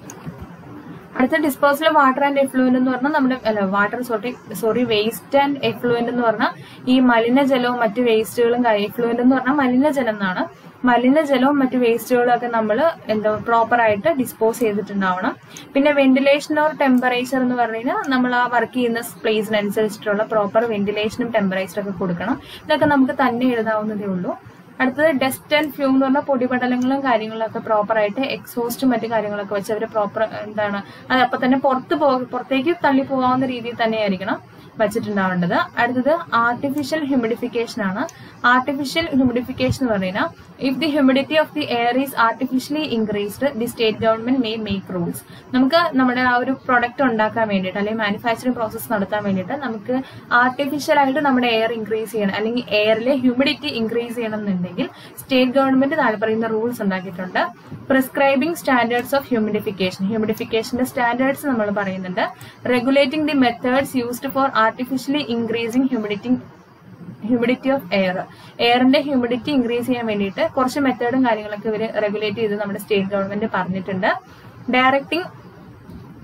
അടുത്ത disposal of water and effluent എന്ന് പറഞ്ഞാൽ നമ്മുടെ അല്ല water sorry sorry waste and effluent എന്ന് പറഞ്ഞാൽ ഈ മലിനജലവും മറ്റു വേസ്റ്റുകളും എഫ്ലുവന്റ് എന്ന് പറഞ്ഞാൽ മലിനജലം എന്നാണ് മലിനജലവും മറ്റു വേസ്റ്റുകളും ഒക്കെ നമ്മൾ എന്താ പ്രോപ്പർ ആയിട്ട് ഡിസ്പോസ് ചെയ്തിട്ടുണ്ടാവണം പിന്നെ വെന്റിലേഷൻ ഓർ ടെമ്പറേച്ചർ എന്ന് പറഞ്ഞു കഴിഞ്ഞാൽ നമ്മൾ ആ വർക്ക് ചെയ്യുന്ന പ്ലേസിനനുസരിച്ചിട്ടുള്ള പ്രോപ്പർ വെന്റിലേഷനും ടെമ്പറേച്ചറും ഒക്കെ കൊടുക്കണം ഇതൊക്കെ നമുക്ക് തന്നെ എഴുതാവുന്നതേ ഉള്ളൂ അടുത്തത് ഡസ്റ്റ് ആൻഡ് ഫ്യൂം എന്ന് പറഞ്ഞാൽ പൊടിപടലങ്ങളും കാര്യങ്ങളൊക്കെ പ്രോപ്പർ ആയിട്ട് എക്സോസ്റ്റും മറ്റു കാര്യങ്ങളൊക്കെ വെച്ച് അവർ പ്രോപ്പർ എന്താണ് അത് അപ്പൊ തന്നെ പുറത്ത് പോ പുറത്തേക്ക് തള്ളി പോകാവുന്ന രീതിയിൽ തന്നെയായിരിക്കണം വെച്ചിട്ടുണ്ടാവേണ്ടത് അടുത്തത് ആർട്ടിഫിഷ്യൽ ഹ്യൂമിഡിഫിക്കേഷൻ ആണ് ആർട്ടിഫിഷ്യൽ ഹ്യൂമിഡിഫിക്കേഷൻ എന്ന് പറഞ്ഞാൽ if the humidity of the air is artificially increased the state government may make rules നമുക്ക് നമ്മുടെ ആ ഒരു പ്രൊഡക്റ്റ് ഉണ്ടാക്കാൻ വേണ്ടിയിട്ട് അല്ലെങ്കിൽ മാനുഫാക്ചറിംഗ് പ്രോസസ്സ് നടത്താൻ വേണ്ടിയിട്ട് നമുക്ക് ആർട്ടിഫിഷ്യൽ ആയിട്ട് നമ്മുടെ എയർ ഇൻക്രീസ് ചെയ്യണം അല്ലെങ്കിൽ എയറിലെ ഹ്യൂമിഡിറ്റി ഇൻക്രീസ് ചെയ്യണം എന്നുണ്ടെങ്കിൽ സ്റ്റേറ്റ് ഗവൺമെന്റ് താഴെ പറയുന്ന റൂൾസ് ഉണ്ടാക്കിയിട്ടുണ്ട് പ്രിസ്ക്രൈബിംഗ് സ്റ്റാൻഡേർഡ്സ് ഓഫ് ഹ്യൂമിഡിഫിക്കേഷൻ ഹ്യൂമിഡിഫിക്കേഷന്റെ സ്റ്റാൻഡേർഡ്സ് നമ്മൾ പറയുന്നുണ്ട് regulating the methods used for artificially increasing humidity humidity of air എയറിന്റെ ഹ്യൂമിഡിറ്റി ഇൻക്രീസ് ചെയ്യാൻ വേണ്ടിയിട്ട് കുറച്ച് മെത്തേഡും കാര്യങ്ങളൊക്കെ ഇവർ റെഗുലേറ്റ് ചെയ്ത് നമ്മുടെ സ്റ്റേറ്റ് ഗവൺമെന്റ് പറഞ്ഞിട്ടുണ്ട് directing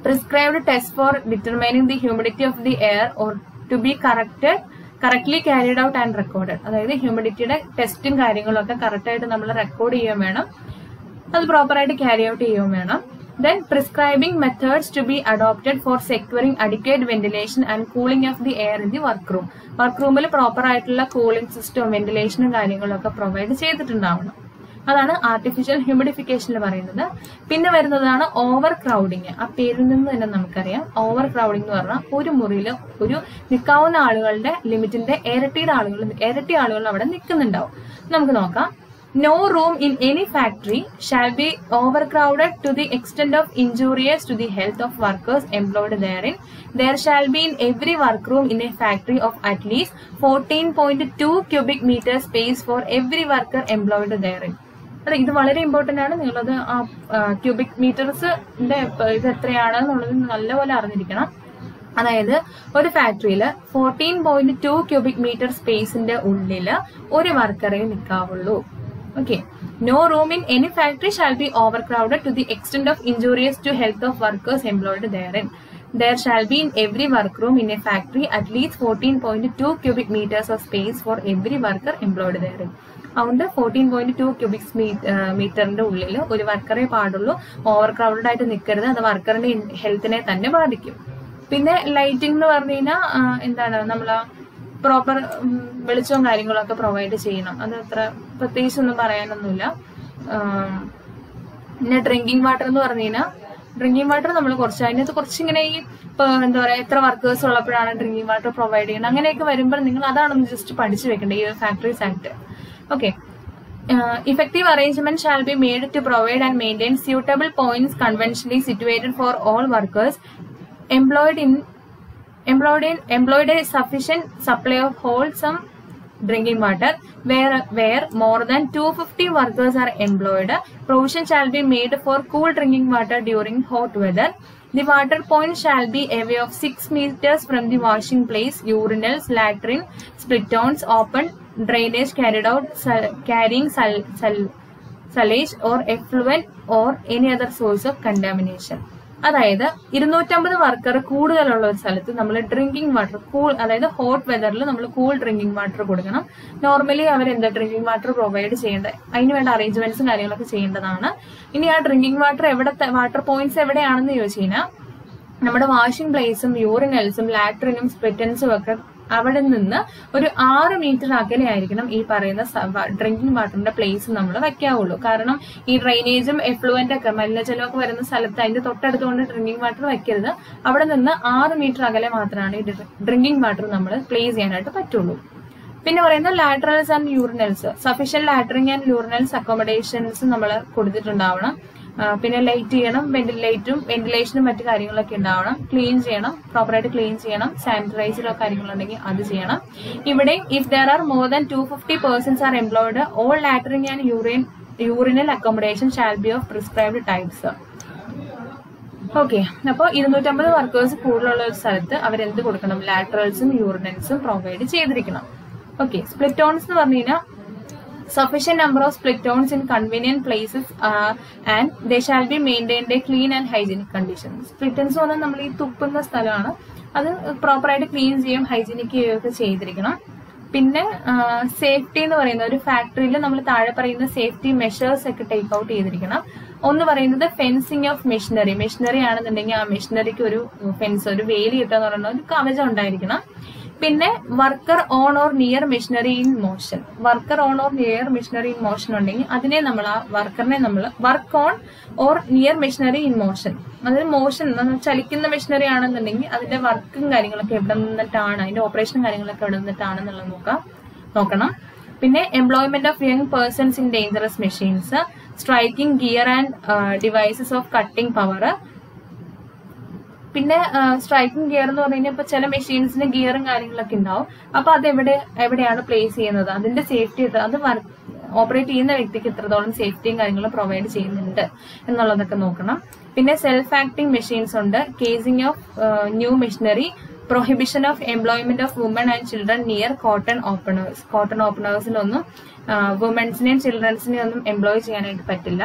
prescribed test for determining the humidity of the air or to be corrected correctly carried out and record അതായത് ഹ്യൂമിഡിറ്റിയുടെ ടെസ്റ്റും കാര്യങ്ങളൊക്കെ കറക്റ്റ് ആയിട്ട് നമ്മൾ റെക്കോർഡ് ചെയ്യുകയും വേണം അത് പ്രോപ്പറായിട്ട് ക്യാരി ഔട്ട് ചെയ്യുകയും വേണം then prescribing methods to be adopted for securing adequate ventilation and cooling of the air in the work room work റൂമിൽ പ്രോപ്പർ ആയിട്ടുള്ള കൂളിംഗ് സിസ്റ്റവും വെന്റിലേഷനും കാര്യങ്ങളും ഒക്കെ പ്രൊവൈഡ് ചെയ്തിട്ടുണ്ടാവണം അതാണ് ആർട്ടിഫിഷ്യൽ ഹ്യൂമിഡിഫിക്കേഷനിൽ പറയുന്നത് പിന്നെ വരുന്നതാണ് ഓവർ ക്രൗഡിങ് ആ പേരിൽ നിന്ന് തന്നെ നമുക്കറിയാം ഓവർ ക്രൗഡിംഗ് എന്ന് പറഞ്ഞാൽ ഒരു മുറിയിൽ ഒരു നിൽക്കാവുന്ന ആളുകളുടെ ലിമിറ്റിന്റെ ഇരട്ടിയുടെ ആളുകൾ ഇരട്ടി ആളുകൾ അവിടെ നിൽക്കുന്നുണ്ടാവും നമുക്ക് നോക്കാം no room in any factory shall be overcrowded to the extent of injurious to the health of workers employed there in there shall be in every work room in a factory of at least fourteen point two cubic metre space for every worker employed there in അതെ ഇത് വളരെ important ആണ് നിങ്ങളത് ആ cubic മീറ്റേഴ്സിന്റെ ഇത് എത്രയാണെന്നുള്ളത് നല്ലപോലെ അറിഞ്ഞിരിക്കണം അതായത് ഒരു ഫാക്ടറിയിൽ fourteen point two cubic metre സ്പേസിന്റെ ഉള്ളിൽ ഒരു വർക്കറെ നിൽക്കാവുള്ളൂ okay no room in any factory shall be overcrowded to the extent of injurious to health of workers employed there therein there shall be in every workroom in a factory at least 14.2 cubic meters of space for every worker employed therein. അതുകൊണ്ട് fourteen point two cubics മീറ്ററിന്റെ ഉള്ളിൽ ഒരു വർക്കറെ പാടുള്ളൂ over crowded ആയിട്ട് നിൽക്കരുത് അത് വർക്കറിന്റെ ഹെൽത്തിനെ തന്നെ ബാധിക്കും പിന്നെ ലൈറ്റിംഗ് എന്ന് പറഞ്ഞു കഴിഞ്ഞാൽ എന്താണ് നമ്മൾ പ്രോപ്പർ വെളിച്ചവും കാര്യങ്ങളൊക്കെ പ്രൊവൈഡ് ചെയ്യണം അത് അത്ര പ്രത്യേകിച്ചൊന്നും പറയാനൊന്നുമില്ല പിന്നെ ഡ്രിങ്കിങ് വാട്ടർ എന്ന് പറഞ്ഞു കഴിഞ്ഞാൽ ഡ്രിങ്കിങ് വാട്ടർ നമ്മൾ കുറച്ച് അതിനകത്ത് കുറച്ചിങ്ങനെ ഈ ഇപ്പൊ എന്താ പറയാ എത്ര വർക്കേഴ്സ് ഉള്ളപ്പോഴാണ് ഡ്രിങ്കിങ് വാട്ടർ പ്രൊവൈഡ് ചെയ്യുന്നത് അങ്ങനെയൊക്കെ വരുമ്പോൾ നിങ്ങൾ അതാണൊന്ന് ജസ്റ്റ് പഠിച്ചു വെക്കേണ്ടത് ഈ factories act okay effective arrangement shall be made to provide and maintain suitable points conventionally situated for all workers employed in employed in employed a sufficient supply of wholesome drinking water where where more than 250 workers are employed provision shall be made for cool drinking water during hot weather the water point shall be away of 6 meters from the washing place urinals latrine split-ons open drainage carried out sal- carrying sal- sal- sullage or effluent or any other source of contamination അതായത് ഇരുന്നൂറ്റമ്പത് worker കൂടുതലുള്ള ഒരു സ്ഥലത്ത് നമ്മൾ drinking water cool അതായത് hot വെതറിൽ നമ്മൾ cool drinking water കൊടുക്കണം നോർമലി അവർ എന്താ ഡ്രിങ്കിങ് വാട്ടർ പ്രൊവൈഡ് ചെയ്യേണ്ടത് അതിന് വേണ്ട അറേഞ്ച്മെന്റ്സും കാര്യങ്ങളൊക്കെ ചെയ്യേണ്ടതാണ് ഇനി ആ ഡ്രിങ്കിങ് വാട്ടർ എവിടെ വാട്ടർ പോയിന്റ്സ് എവിടെയാണെന്ന് ചോദിച്ചു കഴിഞ്ഞാൽ നമ്മുടെ വാഷിംഗ് പ്ലേസും യൂറിനൽസും ലാട്രിനും സ്പ്ലിറ്റൻസും ഒക്കെ അവിടെ നിന്ന് ഒരു ആറ് മീറ്റർ അകലെയായിരിക്കണം ഈ പറയുന്ന ഡ്രിങ്കിങ് വാട്ടറിന്റെ പ്ലേസ് നമ്മൾ വെക്കാവുള്ളൂ കാരണം ഈ ഡ്രൈനേജും എഫ്ലുവന്റ് ഒക്കെ മലിനജലമൊക്കെ വരുന്ന സ്ഥലത്ത് അതിന്റെ തൊട്ടടുത്തുകൊണ്ട് ഡ്രിങ്കിങ് വാട്ടർ വെക്കരുത് അവിടെ നിന്ന് ആറ് മീറ്റർ അകലെ മാത്രമാണ് ഈ ഡ്രിങ്കിങ് വാട്ടർ നമ്മൾ പ്ലേസ് ചെയ്യാനായിട്ട് പറ്റുള്ളൂ പിന്നെ പറയുന്ന latrines and urinals sufficient latrine and urinals accommodations നമ്മൾ കൊടുത്തിട്ടുണ്ടാവണം പിന്നെ ലൈറ്റ് ചെയ്യണം വെന്റിലേറ്റും വെന്റിലേഷനും മറ്റു കാര്യങ്ങളൊക്കെ ഉണ്ടാവണം ക്ലീൻ ചെയ്യണം പ്രോപ്പറായിട്ട് ക്ലീൻ ചെയ്യണം സാനിറ്റൈസറോ കാര്യങ്ങളുണ്ടെങ്കിൽ അത് ചെയ്യണം ഇവിടെ if there are more than two fifty persons are employed all latrine and urine urinal accommodation shall be of prescribed types okay അപ്പോൾ ഇരുന്നൂറ്റമ്പത് വർക്കേഴ്സ് കൂടുതലുള്ള ഒരു സ്ഥലത്ത് അവരെന്ത് കൊടുക്കണം ലാറ്ററൽസും യൂറിനൽസും പ്രൊവൈഡ് ചെയ്തിരിക്കണം ഓക്കെ സ്പ്ലിറ്റോൺസ് എന്ന് പറഞ്ഞു കഴിഞ്ഞാൽ sufficient number of split-ons in convenient places uh, and they shall be maintained a clean and hygienic conditions. Split-ons പറഞ്ഞാൽ നമ്മൾ ഈ തുപ്പുന്ന സ്ഥലമാണ് അത് പ്രോപ്പറായിട്ട് ക്ലീൻ ചെയ്യും ഹൈജീനിക് ചെയ്യുകയൊക്കെ ചെയ്തിരിക്കണം പിന്നെ സേഫ്റ്റി എന്ന് പറയുന്ന ഒരു ഫാക്ടറിയിൽ നമ്മൾ താഴെ പറയുന്ന സേഫ്റ്റി മെഷേഴ്സ് ഒക്കെ ടേക്ക് ഔട്ട് ചെയ്തിരിക്കണം ഒന്ന് പറയുന്നത് ഫെൻസിങ് ഓഫ് മെഷീനറി മെഷീനറി ആണെന്നുണ്ടെങ്കിൽ ആ മെഷീനറിക്ക് ഒരു ഫെൻസ് ഒരു വേലി കിട്ടുക എന്ന് പറയുന്ന ഒരു കവചം ഉണ്ടായിരിക്കണം പിന്നെ worker on or near machinery in motion worker on or near machinery in motion ഉണ്ടെങ്കിൽ അതിനെ നമ്മൾ ആ വർക്കറിനെ നമ്മൾ work on or near machinery in motion അതായത് മോഷൻ ചലിക്കുന്ന മെഷീനറി ആണെന്നുണ്ടെങ്കിൽ അതിന്റെ വർക്കും കാര്യങ്ങളൊക്കെ എവിടെ നിന്നിട്ടാണ് അതിന്റെ ഓപ്പറേഷനും കാര്യങ്ങളൊക്കെ എവിടെ നിന്നിട്ടാണെന്നുള്ളത് നോക്കാം നോക്കണം പിന്നെ employment of young persons in dangerous machines striking gear and devices of cutting power പിന്നെ സ്ട്രൈക്കിംഗ് ഗിയർ എന്ന് പറഞ്ഞു കഴിഞ്ഞാൽ ഇപ്പൊ ചില മെഷീൻസിന് ഗിയറും കാര്യങ്ങളൊക്കെ ഉണ്ടാവും അപ്പൊ അത് എവിടെ എവിടെയാണ് പ്ലേസ് ചെയ്യുന്നത് അതിന്റെ സേഫ്റ്റി അത് ഓപ്പറേറ്റ് ചെയ്യുന്ന വ്യക്തിക്ക് എത്രത്തോളം സേഫ്റ്റിയും കാര്യങ്ങളും പ്രൊവൈഡ് ചെയ്യുന്നുണ്ട് എന്നുള്ളതൊക്കെ നോക്കണം പിന്നെ സെൽഫ് ആക്ടിംഗ് മെഷീൻസ് ഉണ്ട് casing of new machinery prohibition of employment of woman and children near cotton openers cotton ഓപ്പണേഴ്സിനൊന്നും വുമൻസിനെയും ചിൽഡ്രൻസിനെയും ഒന്നും എംപ്ലോയ് ചെയ്യാനായിട്ട് പറ്റില്ല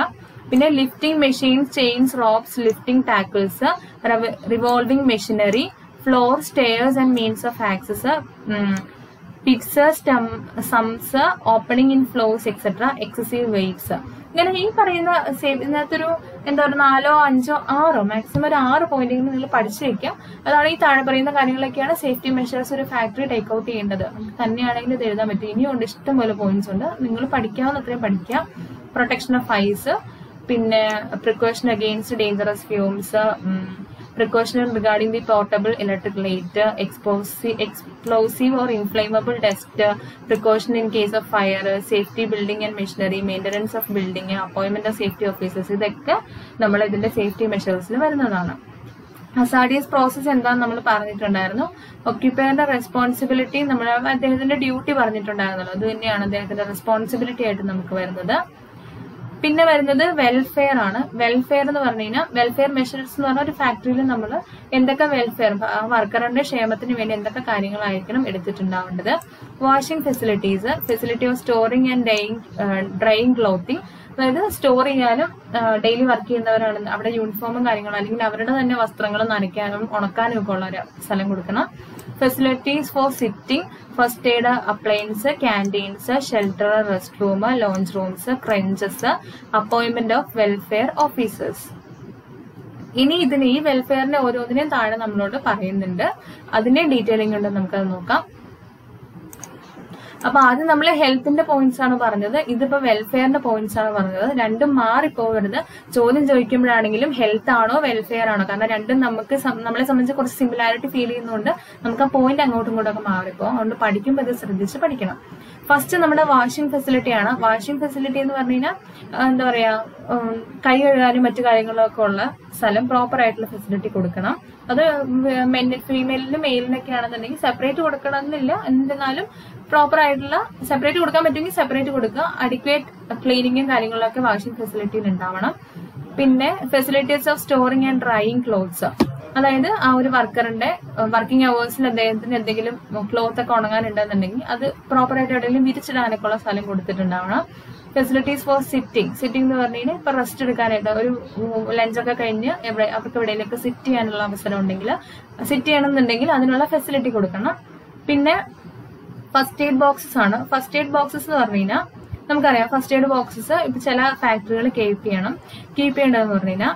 പിന്നെ lifting machines chains ropes lifting tackles revolving machinery floor stairs and means of access pits sumps opening in floors etcetera excessive weights ഇങ്ങനെ ഈ പറയുന്ന സേവ് ഇതിനകത്തൊരു എന്താ പറയുക നാലോ അഞ്ചോ ആറോ മാക്സിമം ഒരു ആറ് പോയിന്റുകൾ നിങ്ങൾ പഠിച്ചു വെക്കാം അതാണ് ഈ താഴെ പറയുന്ന കാര്യങ്ങളൊക്കെയാണ് സേഫ്റ്റി മെഷേഴ്സ് ഒരു ഫാക്ടറി ടേക്ക് ഔട്ട് ചെയ്യേണ്ടത് നമുക്ക് തന്നെയാണെങ്കിൽ ഇത് എഴുതാൻ പറ്റും ഇനിയും ഉണ്ട് ഇഷ്ടംപോലെ പോയിന്റ്സ് ഉണ്ട് നിങ്ങൾ പഠിക്കാവുന്ന അത്രയും പഠിക്കാം പ്രൊട്ടക്ഷൻ ഓഫ് ഐസ് പിന്നെ precaution against dangerous fumes precaution regarding the portable electric light, explosive, explosive or inflammable test, precaution in case of fire, safety building and machinery, maintenance of building, appointment of safety officers ഇതൊക്കെ നമ്മൾ ഇതിന്റെ safety മെഷേഴ്സിൽ വരുന്നതാണ് hazardous process എന്താന്ന് നമ്മൾ പറഞ്ഞിട്ടുണ്ടായിരുന്നു ഒക്യുപ്പയറിന്റെ responsibility നമ്മൾ അദ്ദേഹത്തിന്റെ duty പറഞ്ഞിട്ടുണ്ടായിരുന്നല്ലോ അത് തന്നെയാണ് അദ്ദേഹത്തിന്റെ റെസ്പോൺസിബിലിറ്റി ആയിട്ട് നമുക്ക് വരുന്നത് പിന്നെ വരുന്നത് വെൽഫെയർ ആണ് വെൽഫെയർ എന്ന് പറഞ്ഞു കഴിഞ്ഞാൽ വെൽഫെയർ മെഷേഴ്സ് എന്ന് പറഞ്ഞ ഒരു ഫാക്ടറിയിൽ നമ്മൾ എന്തൊക്കെ വെൽഫെയർ വർക്കറിന്റെ ക്ഷേമത്തിന് വേണ്ടി എന്തൊക്കെ കാര്യങ്ങളായിരിക്കണം എടുത്തിട്ടുണ്ടാവേണ്ടത് washing facilities facility of storing and dying drying clothing അതായത് സ്റ്റോർ ചെയ്യാനും ഡെയിലി വർക്ക് ചെയ്യുന്നവരാണ് അവിടെ യൂണിഫോമും കാര്യങ്ങളും അല്ലെങ്കിൽ അവരുടെ തന്നെ വസ്ത്രങ്ങൾ നനയ്ക്കാനും ഉണക്കാനും ഒക്കെ ഉള്ള ഒരു സ്ഥലം കൊടുക്കണം facilities for sitting first aid appliance canteens shelter rest room lunch rooms crunches appointment of welfare officers ഇനി ഇതിന് ഈ വെൽഫെയറിന്റെ ഓരോന്നിനെയും താഴെ നമ്മളോട് പറയുന്നുണ്ട് അതിന്റെ ഡീറ്റെയിലിംഗ് ഉണ്ട് നമുക്കത് നോക്കാം അപ്പൊ ആദ്യം നമ്മൾ ഹെൽത്തിന്റെ പോയിന്റ്സ് ആണ് പറഞ്ഞത് ഇതിപ്പോ വെൽഫെയറിന്റെ പോയിന്റ്സ് ആണ് പറഞ്ഞത് രണ്ടും മാറിപ്പോകരുത് ചോദ്യം ചോദിക്കുമ്പോഴാണെങ്കിലും ഹെൽത്ത് ആണോ വെൽഫെയർ ആണോ കാരണം രണ്ടും നമുക്ക് സം- നമ്മളെ സംബന്ധിച്ച് കുറച്ച് സിമിലാരിറ്റി ഫീൽ ചെയ്യുന്നതുകൊണ്ട് നമുക്ക് ആ പോയിന്റ് അങ്ങോട്ടും ഇങ്ങോട്ടും ഒക്കെ മാറിപ്പോകും അതുകൊണ്ട് പഠിക്കുമ്പോൾ ഇത് ശ്രദ്ധിച്ച് പഠിക്കണം ഫസ്റ്റ് നമ്മുടെ വാഷിംഗ് ഫെസിലിറ്റി ആണ് വാഷിംഗ് ഫെസിലിറ്റി എന്ന് പറഞ്ഞു കഴിഞ്ഞാൽ എന്താ പറയാ ഉം, കൈ കഴുകാനും മറ്റു കാര്യങ്ങളൊക്കെ ഉള്ള സ്ഥലം പ്രോപ്പർ ആയിട്ടുള്ള ഫെസിലിറ്റി കൊടുക്കണം അത് ഫീമെയിലിനും മെയിലിനൊക്കെ ആണെന്നുണ്ടെങ്കിൽ സെപ്പറേറ്റ് കൊടുക്കണം എന്നില്ല എന്നിരുന്നാലും പ്രോപ്പർ ആയിട്ടുള്ള സെപ്പറേറ്റ് കൊടുക്കാൻ പറ്റുമെങ്കിൽ സെപ്പറേറ്റ് കൊടുക്കുക അഡിക്വേറ്റ് ക്ലീനിങ്ങും കാര്യങ്ങളൊക്കെ വാഷിംഗ് ഫെസിലിറ്റിയിൽ ഉണ്ടാവണം പിന്നെ facilities of storing and drying clothes അതായത് ആ ഒരു വർക്കറിന്റെ വർക്കിംഗ് അവേഴ്സിൽ അദ്ദേഹത്തിന് എന്തെങ്കിലും ക്ലോത്ത് ഒക്കെ ഉണങ്ങാനുണ്ടെന്നുണ്ടെങ്കിൽ അത് പ്രോപ്പർ ആയിട്ട് എവിടെയെങ്കിലും വിരിച്ചിടാനൊക്കെ ഉള്ള സ്ഥലം കൊടുത്തിട്ടുണ്ടാവണം ഫെസിലിറ്റീസ് ഫോർ സിറ്റിംഗ് സിറ്റിംഗ് എന്ന് പറഞ്ഞു കഴിഞ്ഞാൽ ഇപ്പൊ റെസ്റ്റ് എടുക്കാനായിട്ട് ഒരു ലഞ്ചൊക്കെ കഴിഞ്ഞ് എവിടെ അവർക്ക് എവിടെയെങ്കിലൊക്കെ സിറ്റ് ചെയ്യാനുള്ള അവസരം ഉണ്ടെങ്കിൽ സിറ്റ് ചെയ്യണമെന്നുണ്ടെങ്കിൽ അതിനുള്ള ഫെസിലിറ്റി കൊടുക്കണം പിന്നെ ഫസ്റ്റ് എയ്ഡ് ബോക്സസ് ആണ് ഫസ്റ്റ് എയ്ഡ് ബോക്സസ് എന്ന് പറഞ്ഞു കഴിഞ്ഞാൽ നമുക്കറിയാം ഫസ്റ്റ് എയ്ഡ് ബോക്സസ് ഇപ്പൊ ചില ഫാക്ടറികൾ കീപ്പ് ചെയ്യണം കീപ്പ് ചെയ്യേണ്ടതെന്ന് പറഞ്ഞു കഴിഞ്ഞാൽ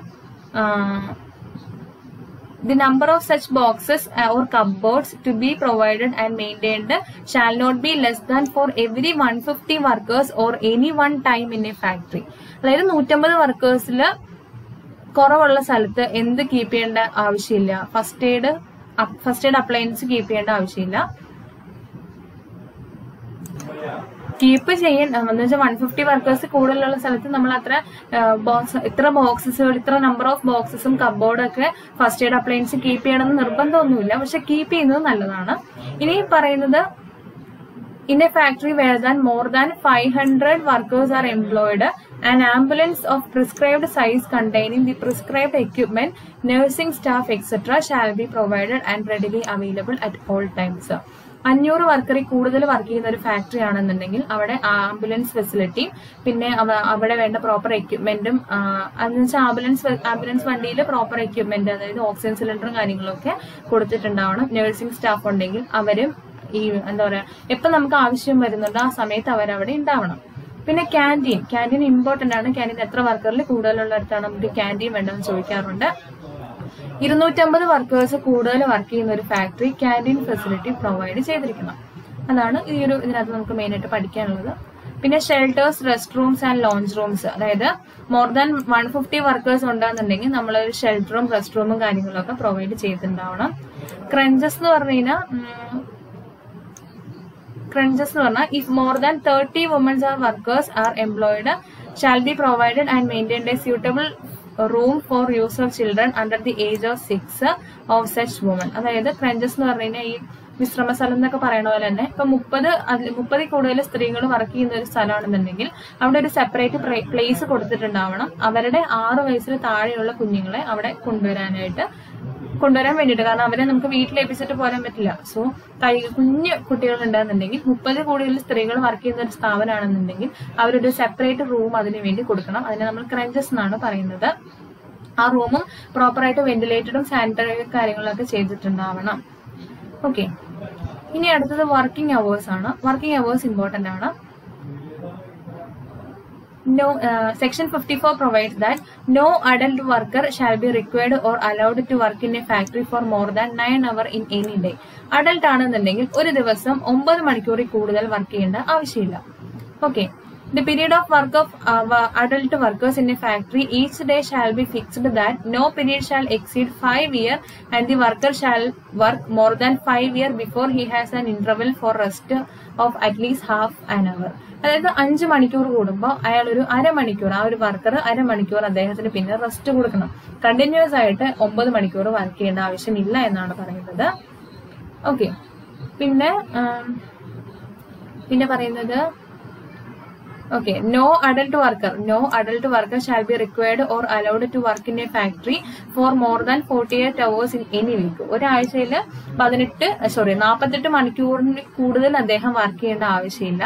The number of such boxes or cupboards to be provided and maintained shall not be less than for every 150 workers or any one time in a factory. അതായത് നൂറ്റമ്പത് വർക്കേഴ്സിൽ കുറവുള്ള സ്ഥലത്ത് എന്ത് കീപ്പ് ചെയ്യേണ്ട ആവശ്യമില്ല first aid first aid appliance keep ചെയ്യേണ്ട ആവശ്യമില്ല keep ചെയ്യണം എന്ന് വെച്ചാൽ വൺ ഫിഫ്റ്റി വർക്കേഴ്സ് കൂടുതലുള്ള സ്ഥലത്ത് നമ്മൾ അത്ര ബോക്സ് ഇത്ര ബോക്സസുകൾ ഇത്ര നമ്പർ ഓഫ് ബോക്സസും കബോർഡും ഒക്കെ ഫസ്റ്റ് എയ്ഡ് അപ്ലയൻസ് കീപ്പ് ചെയ്യണമെന്ന് നിർബന്ധമൊന്നുമില്ല പക്ഷെ കീപ്പ് ചെയ്യുന്നത് നല്ലതാണ് ഇനി പറയുന്നത് In a factory where than more than 500 workers are employed, an ambulance of prescribed size containing the prescribed equipment, nursing staff, etc. shall be provided and readily available at all times. അഞ്ഞൂറ് വർക്കറിൽ കൂടുതൽ work ചെയ്യുന്ന ഒരു factory ആണെന്നുണ്ടെങ്കിൽ അവിടെ ambulance ഫെസിലിറ്റിയും പിന്നെ അവ- അവിടെ വേണ്ട പ്രോപ്പർ എക്യുപ്മെന്റും അതെന്ന് വെച്ചാൽ ആംബുലൻസ് ആംബുലൻസ് വണ്ടിയിൽ പ്രോപ്പർ എക്യുപ്മെന്റ് അതായത് ഓക്സിജൻ സിലിണ്ടറും കാര്യങ്ങളൊക്കെ കൊടുത്തിട്ടുണ്ടാവണം നഴ്സിംഗ് സ്റ്റാഫ് ഉണ്ടെങ്കിൽ അവരും ഈ എന്താ പറയാ എപ്പൊ നമുക്ക് ആവശ്യം വരുന്നുണ്ടോ ആ സമയത്ത് അവരവിടെ ഉണ്ടാവണം പിന്നെ ക്യാൻറ്റീൻ ക്യാൻറ്റീൻ ഇമ്പോർട്ടന്റ് ആണ് ക്യാൻറ്റീൻ എത്ര വർക്കറിൽ കൂടുതലുള്ളിടത്താണ് നമുക്ക് ക്യാൻറ്റീൻ വേണ്ടതെന്ന് ചോദിക്കാറുണ്ട് ഇരുന്നൂറ്റമ്പത് വർക്കേഴ്സ് കൂടുതൽ വർക്ക് ചെയ്യുന്ന ഒരു ഫാക്ടറി ക്യാൻറ്റീൻ ഫെസിലിറ്റി പ്രൊവൈഡ് ചെയ്തിരിക്കണം അതാണ് ഈ ഒരു ഇതിനകത്ത് നമുക്ക് മെയിൻ ആയിട്ട് പഠിക്കാനുള്ളത് പിന്നെ shelters rest rooms and lunch rooms അതായത് more than one fifty workers ഉണ്ടെന്നുണ്ടെങ്കിൽ നമ്മൾ ഒരു ഷെൽട്ടറും റെസ്റ്റ് റൂമും കാര്യങ്ങളൊക്കെ പ്രൊവൈഡ് ചെയ്തിട്ടുണ്ടാവണം ക്രഞ്ചസ് എന്ന് പറഞ്ഞു കഴിഞ്ഞാൽ crunches എന്ന് പറഞ്ഞാൽ if more than thirty womens are workers are employed shall be provided and maintained a suitable room for use of children under the age of six of such woman അതായത് crunches എന്ന് പറഞ്ഞു കഴിഞ്ഞാൽ ഈ വിശ്രമ സ്ഥലം എന്നൊക്കെ പറയണ പോലെ തന്നെ ഇപ്പൊ മുപ്പത് മുപ്പതിൽ കൂടുതൽ സ്ത്രീകൾ വർക്ക് ചെയ്യുന്ന ഒരു സ്ഥലമാണെന്നുണ്ടെങ്കിൽ അവിടെ ഒരു സെപ്പറേറ്റ് പ്ലേസ് കൊടുത്തിട്ടുണ്ടാവണം അവരുടെ ആറ് വയസ്സിന് താഴെയുള്ള കുഞ്ഞുങ്ങളെ അവിടെ കൊണ്ടുവരാനായിട്ട് കൊണ്ടുവരാൻ വേണ്ടിയിട്ട് കാരണം അവരെ നമുക്ക് വീട്ടിൽ ഏൽപ്പിച്ചിട്ട് പോരാൻ പറ്റില്ല സോ കൈ കുഞ്ഞു കുട്ടികൾ ഉണ്ടെന്നുണ്ടെങ്കിൽ മുപ്പത് കൂടുതൽ സ്ത്രീകൾ വർക്ക് ചെയ്യുന്ന ഒരു സ്ഥാപനമാണെന്നുണ്ടെങ്കിൽ അവരൊരു സെപ്പറേറ്റ് റൂം അതിന് വേണ്ടി കൊടുക്കണം അതിനെ നമ്മൾ ക്രഞ്ചസ് എന്നാണ് പറയുന്നത് ആ റൂമും പ്രോപ്പറായിട്ട് വെന്റിലേറ്റഡും സാനിറ്ററി കാര്യങ്ങളൊക്കെ ചെയ്തിട്ടുണ്ടാവണം ഓക്കെ ഇനി അടുത്തത് വർക്കിംഗ് അവേഴ്സ് ആണ് വർക്കിംഗ് അവേഴ്സ് ഇമ്പോർട്ടന്റ് ആണ് no uh, section 54 provides that no adult worker shall be required or allowed to work in a factory for more than 9 hour in any day adult ആണെന്നുണ്ടെങ്കിൽ ഒരു ദിവസം ഒമ്പത് മണിക്കൂറിൽ കൂടുതൽ work ചെയ്യേണ്ട ആവശ്യമില്ല okay the period of work of adult workers in a factory each day shall be fixed that no period shall exceed five hour and the worker shall work more than five hour before he has an interval for rest of at least half an hour അതായത് അഞ്ച് മണിക്കൂർ കൂടുമ്പോൾ അയാൾ ഒരു അരമണിക്കൂർ ആ ഒരു worker അരമണിക്കൂർ അദ്ദേഹത്തിന് പിന്നെ റെസ്റ്റ് കൊടുക്കണം കണ്ടിന്യൂസ് ആയിട്ട് ഒമ്പത് മണിക്കൂർ വർക്ക് ചെയ്യേണ്ട ആവശ്യമില്ല എന്നാണ് പറയുന്നത് ഓക്കെ പിന്നെ ആം, പിന്നെ പറയുന്നത് okay no adult worker no adult worker shall be required or allowed to work in a factory for more than forty eight hours in any week ഒരാഴ്ചയിൽ പതിനെട്ട് സോറി നാൽപ്പത്തെട്ട് മണിക്കൂറിന് കൂടുതൽ അദ്ദേഹം വർക്ക് ചെയ്യേണ്ട ആവശ്യമില്ല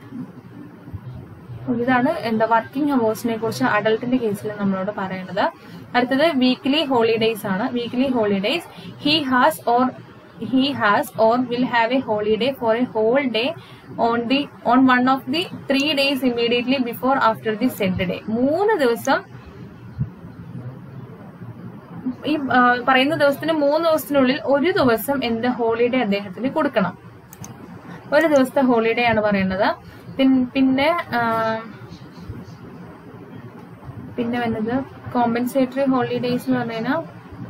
ഇതാണ് എന്താ വർക്കിംഗ് ഹവേഴ്സിനെ കുറിച്ച് അഡൽട്ടിന്റെ കേസിൽ നമ്മളോട് പറയുന്നത് അടുത്തത് വീക്ക്ലി ഹോളിഡേയ്സ് ആണ് weekly holidays he has or he has or will have a holiday for a whole day on the on one of the three days immediately before after the said day മൂന്ന് ദിവസം ഈ ആ, പറയുന്ന ദിവസത്തിന് മൂന്ന് ദിവസത്തിനുള്ളിൽ ഒരു ദിവസം എന്ത് ഹോളിഡേ അദ്ദേഹത്തിന് കൊടുക്കണം ഒരു ദിവസത്തെ ഹോളിഡേ ആണ് പറയുന്നത് പിൻ- പിന്നെ ആ, പിന്നെ വന്നത് കോമ്പൻസേറ്ററി ഹോളിഡേയ്സ് എന്ന് പറഞ്ഞു കഴിഞ്ഞാൽ